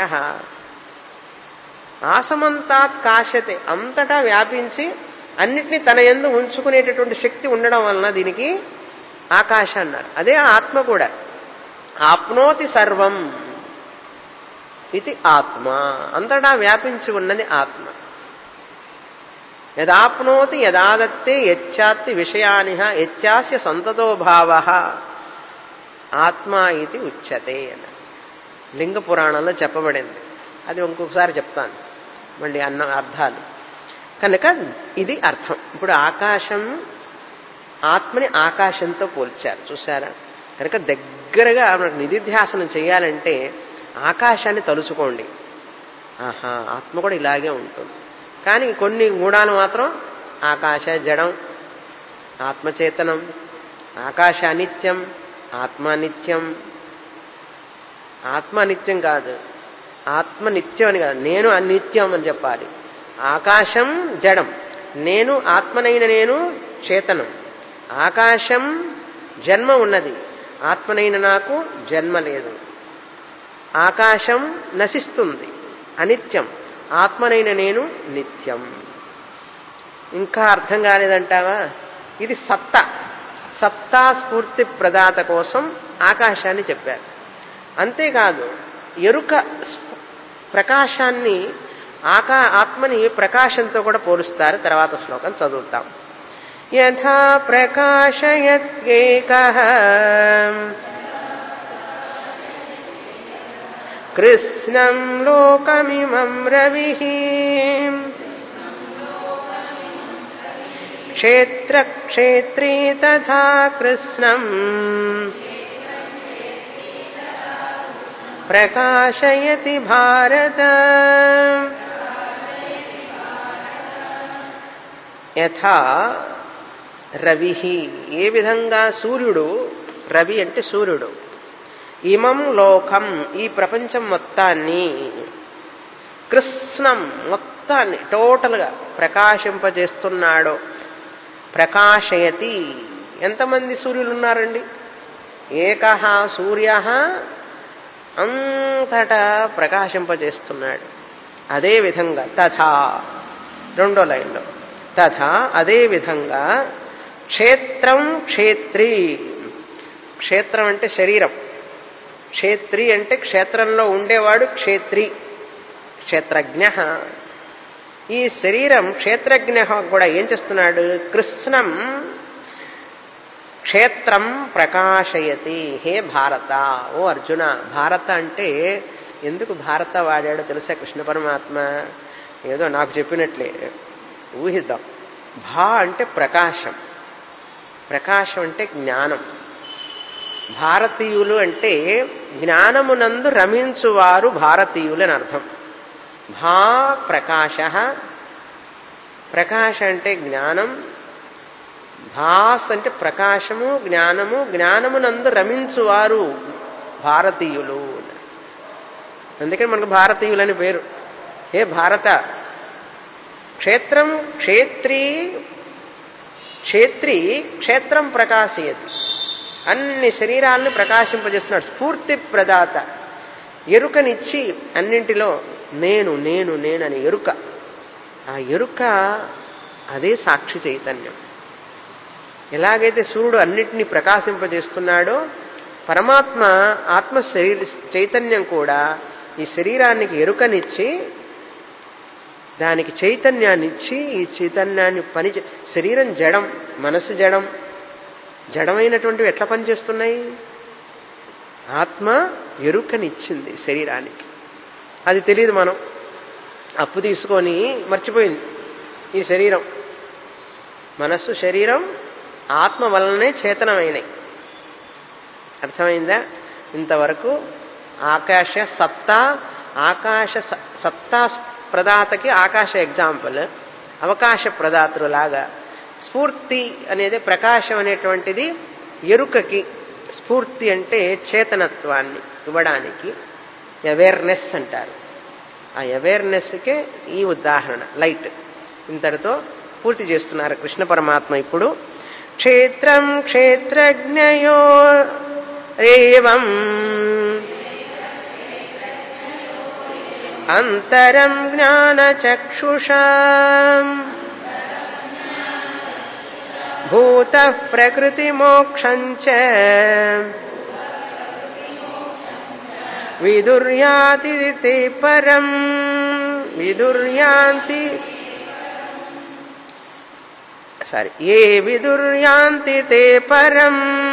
[SPEAKER 1] ఆసమంతాత్ కాశతే అంతటా వ్యాపించి అన్నిటినీ తన ఎందు ఉంచుకునేటటువంటి శక్తి ఉండడం వలన దీనికి ఆకాశ అన్నారు అదే ఆత్మ కూడా ఆప్నోతి సర్వం ఇది ఆత్మ అంతటా వ్యాపించి ఉన్నది ఆత్మ యదాప్నోతి యదాదత్తే యచ్చాత్తి విషయాని యచ్చాస్య సంతతో భావ ఆత్మ ఇది ఉచ్యతే అని లింగ పురాణంలో చెప్పబడింది అది ఇంకొకసారి చెప్తాను మళ్ళీ అన్న అర్థాలు కనుక ఇది అర్థం ఇప్పుడు ఆకాశం ఆత్మని ఆకాశంతో పోల్చారు చూసారా కనుక దగ్గరగా మనకు నిధిధ్యాసనం చేయాలంటే ఆకాశాన్ని తలుచుకోండి ఆహా ఆత్మ కూడా ఇలాగే ఉంటుంది కానీ కొన్ని గుణాలు మాత్రం ఆకాశ జడం ఆత్మచేతనం ఆకాశ అనిత్యం ఆత్మ నిత్యం ఆత్మ నిత్యం కాదు ఆత్మ నిత్యం అని కాదు నేను అనిత్యం అని చెప్పాలి ఆకాశం జడం నేను ఆత్మనైన నేను చేతనం ఆకాశం జన్మ ఉన్నది ఆత్మనైన నాకు జన్మ లేదు ఆకాశం నశిస్తుంది అనిత్యం ఆత్మనైన నేను నిత్యం ఇంకా అర్థం కాలేదంటావా ఇది సత్తా సత్తా స్ఫూర్తి ప్రదాత కోసం ఆకాశాన్ని చెప్పారు అంతేకాదు ఎరుక ప్రకాశాన్ని ఆకా ఆత్మని ప్రకాశంతో కూడా పోలుస్తారు తర్వాత శ్లోకం చదువుతాం యథా ప్రకాశయత్యేక కృష్ణం లోకమిమం రవి క్షేత్రక్షేత్రీ తథా కృష్ణం ప్రకాశయతి భారత యథా రవి ఏ విధంగా సూర్యుడు రవి అంటే సూర్యుడు ఇమం లోకం ఈ ప్రపంచం మొత్తాన్ని కృష్ణం మొత్తాన్ని టోటల్గా ప్రకాశింపజేస్తున్నాడు ప్రకాశయతి ఎంతమంది సూర్యులు ఉన్నారండి ఏక సూర్య అంతటా ప్రకాశింపజేస్తున్నాడు అదే విధంగా తథా రెండో లైన్లో తథా అదే విధంగా క్షేత్రం క్షేత్రి క్షేత్రం అంటే శరీరం క్షేత్రి అంటే క్షేత్రంలో ఉండేవాడు క్షేత్రి క్షేత్రజ్ఞ ఈ శరీరం క్షేత్రజ్ఞ కూడా ఏం చేస్తున్నాడు కృష్ణం క్షేత్రం ప్రకాశయతి హే భారత ఓ అర్జున భారత అంటే ఎందుకు భారత వాడాడో తెలుసా కృష్ణ పరమాత్మ ఏదో నాకు చెప్పినట్లే ఊహిద్దాం భా అంటే ప్రకాశం ప్రకాశం అంటే జ్ఞానం భారతీయులు అంటే జ్ఞానమునందు రమించువారు భారతీయులు అని అర్థం భా ప్రకాశ ప్రకాశ అంటే జ్ఞానం భాస్ అంటే ప్రకాశము జ్ఞానము జ్ఞానమునందు రమించువారు భారతీయులు అందుకని మనకు భారతీయులని పేరు ఏ భారత క్షేత్రం క్షేత్రి క్షేత్రి క్షేత్రం ప్రకాశయతి అన్ని శరీరాలను ప్రకాశింపజేస్తున్నాడు స్ఫూర్తి ప్రదాత ఎరుకనిచ్చి అన్నింటిలో నేను నేను నేనని ఎరుక ఆ ఎరుక అదే సాక్షి చైతన్యం ఎలాగైతే సూర్యుడు అన్నిటినీ ప్రకాశింపజేస్తున్నాడో పరమాత్మ ఆత్మ శరీర చైతన్యం కూడా ఈ శరీరానికి ఎరుకనిచ్చి దానికి చైతన్యాన్నిచ్చి ఈ చైతన్యాన్ని పని శరీరం జడం మనసు జడం జడమైనటువంటివి ఎట్లా పనిచేస్తున్నాయి ఆత్మ ఎరుకనిచ్చింది శరీరానికి అది తెలియదు మనం అప్పు తీసుకొని మర్చిపోయింది ఈ శరీరం మనస్సు శరీరం ఆత్మ వలననే చేతనమైనవి అర్థమైందా ఇంతవరకు ఆకాశ సత్తా ఆకాశ సత్తా ప్రదాతకి ఆకాశ ఎగ్జాంపుల్ అవకాశ ప్రదాతృలాగా స్ఫూర్తి అనేది ప్రకాశం అనేటువంటిది ఎరుకకి స్ఫూర్తి అంటే చేతనత్వాన్ని ఇవ్వడానికి అవేర్నెస్ అంటారు ఆ అవేర్నెస్కే ఈ ఉదాహరణ లైట్ ఇంతటితో పూర్తి చేస్తున్నారు కృష్ణ పరమాత్మ ఇప్పుడు క్షేత్రం క్షేత్రజ్ఞయో రేవం అంతరం జ్ఞానచక్షుషా భూత ప్రకృతిమోక్షం చ విదుర్యాతి తే పరం విదుర్యాంతి సారీ ఏ విదుర్యాంతి తే పరం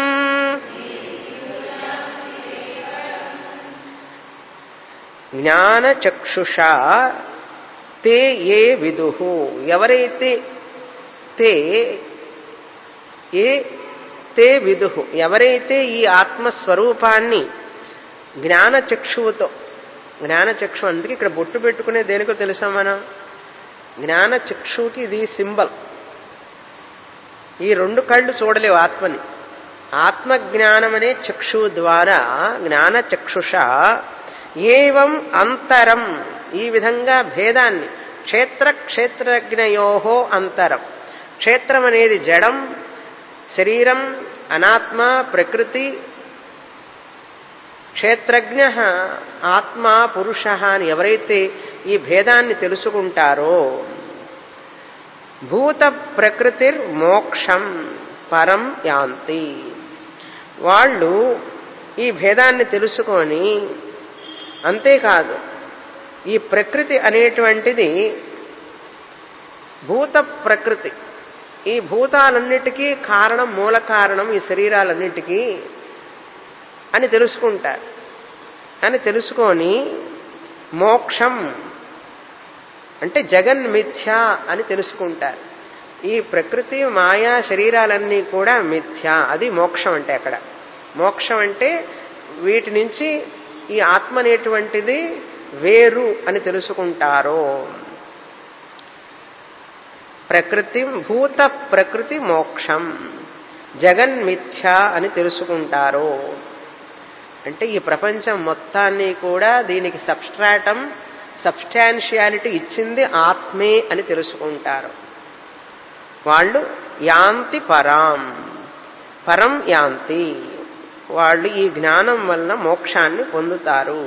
[SPEAKER 1] జ్ఞానచక్షుషా తే ఏ విదు ఎవరైతే తే ఏ తే విదు ఎవరైతే ఈ ఆత్మస్వరూపాన్ని జ్ఞానచక్షువుతో జ్ఞానచక్షు అందుకే ఇక్కడ బొట్టు పెట్టుకునే దేనికో తెలుసా మనం జ్ఞానచక్షువుకి ఇది సింబల్ ఈ రెండు కళ్ళు చూడలేవు ఆత్మని ఆత్మజ్ఞానం అనే చక్షువు ద్వారా జ్ఞానచక్షుష ఏవం అంతరం ఈ విధంగా భేదాన్ని క్షేత్ర క్షేత్రజ్ఞయోహో అంతరం క్షేత్రం అనేది జడం శరీరం అనాత్మ ప్రకృతి క్షేత్రజ్ఞ ఆత్మ పురుష అని ఎవరైతే ఈ భేదాన్ని తెలుసుకుంటారో భూత ప్రకృతిర్ మోక్షం పరం యాంతి వాళ్ళు ఈ భేదాన్ని తెలుసుకొని అంతేకాదు ఈ ప్రకృతి అనేటువంటిది భూత ప్రకృతి ఈ భూతాలన్నిటికీ కారణం మూల కారణం ఈ శరీరాలన్నిటికీ అని తెలుసుకుంటారు అని తెలుసుకొని మోక్షం అంటే జగన్ మిథ్య అని తెలుసుకుంటారు ఈ ప్రకృతి మాయా శరీరాలన్నీ కూడా మిథ్య అది మోక్షం అంటే అక్కడ మోక్షం అంటే వీటి నుంచి ఈ ఆత్మ అనేటువంటిది వేరు అని తెలుసుకుంటారో ప్రకృతి భూత ప్రకృతి మోక్షం జగన్మిథ్య అని తెలుసుకుంటారో అంటే ఈ ప్రపంచం మొత్తాన్ని కూడా దీనికి సబ్స్ట్రాటం సబ్స్టాన్షియాలిటీ ఇచ్చింది ఆత్మే అని తెలుసుకుంటారు వాళ్ళు యాంతి పరాం పరం యాంతి వాళ్ళు ఈ జ్ఞానం వలన మోక్షాన్ని పొందుతారు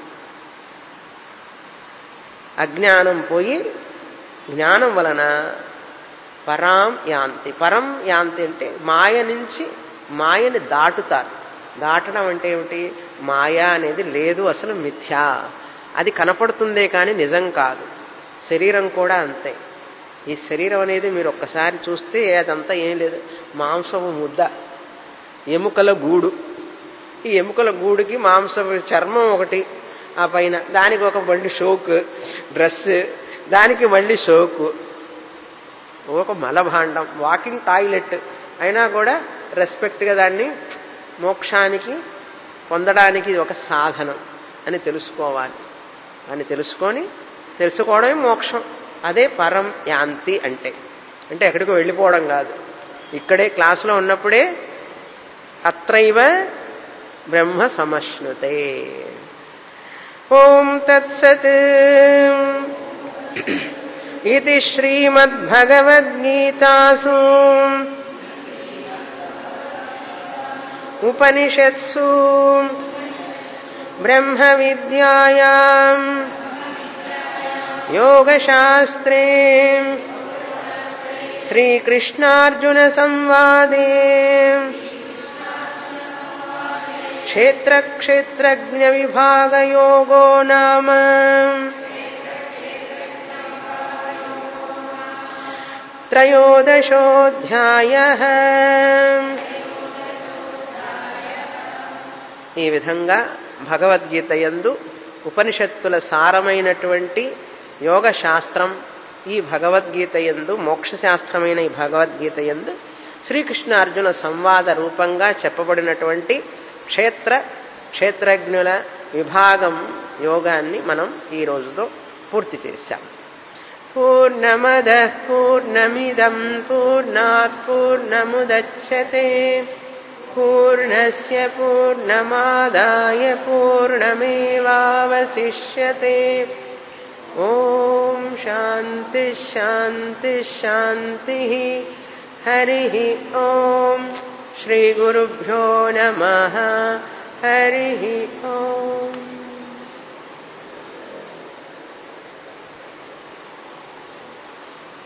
[SPEAKER 1] అజ్ఞానం పోయి జ్ఞానం వలన పరాం యాంతి పరం యాంతి అంటే మాయ నుంచి మాయని దాటుతారు దాటడం అంటే ఏమిటి మాయా అనేది లేదు అసలు మిథ్యా అది కనపడుతుందే కానీ నిజం కాదు శరీరం కూడా అంతే ఈ శరీరం అనేది మీరు ఒక్కసారి చూస్తే అదంతా ఏం లేదు మాంసము ముద్ద ఎముకల గూడు ఈ ఎముకల గూడుకి మాంసం చర్మం ఒకటి ఆ పైన దానికి ఒక మళ్ళీ షోక్ డ్రెస్ దానికి మళ్ళీ షోకు ఒక మలభాండం వాకింగ్ టాయిలెట్ అయినా కూడా రెస్పెక్ట్గా దాన్ని మోక్షానికి పొందడానికి ఇది ఒక సాధనం అని తెలుసుకోవాలి అని తెలుసుకొని తెలుసుకోవడమే మోక్షం అదే పరం యాంతి అంటే అంటే ఎక్కడికో వెళ్ళిపోవడం కాదు ఇక్కడే క్లాసులో ఉన్నప్పుడే అత్రైవ బ్రహ్మ సమశ్నుతే ఓం తత్సత్ ఇది శ్రీమద్భగవద్గీతాసు ఉపనిషత్సు బ్రహ్మ విద్యాయాం యోగశాస్త్రే శ్రీకృష్ణార్జున సంవాదే క్షేత్రక్షేత్రజ్ఞ విభాగయోగో నామ త్రయోదశోధ్యాయ ఈ విధంగా భగవద్గీత యందు ఉపనిషత్తుల సారమైనటువంటి యోగ శాస్త్రం ఈ భగవద్గీత యందు మోక్షశాస్త్రమైన ఈ భగవద్గీత యందు శ్రీకృష్ణ అర్జున సంవాద రూపంగా చెప్పబడినటువంటి క్షేత్ర క్షేత్రజ్ఞుల విభాగం యోగాన్ని మనం ఈ రోజుతో పూర్తి చేశాం పూర్ణమద పూర్ణమిదం పూర్ణాత్ పూర్ణముదచ్చతే పూర్ణ पूर्णस्य पूर्णमादाय पूर्णमेवावशिष्यते ॐ शान्तिः शान्तिः शान्तिः हरिः ॐ श्रीगुरुभ्यो नमः हरिः ॐ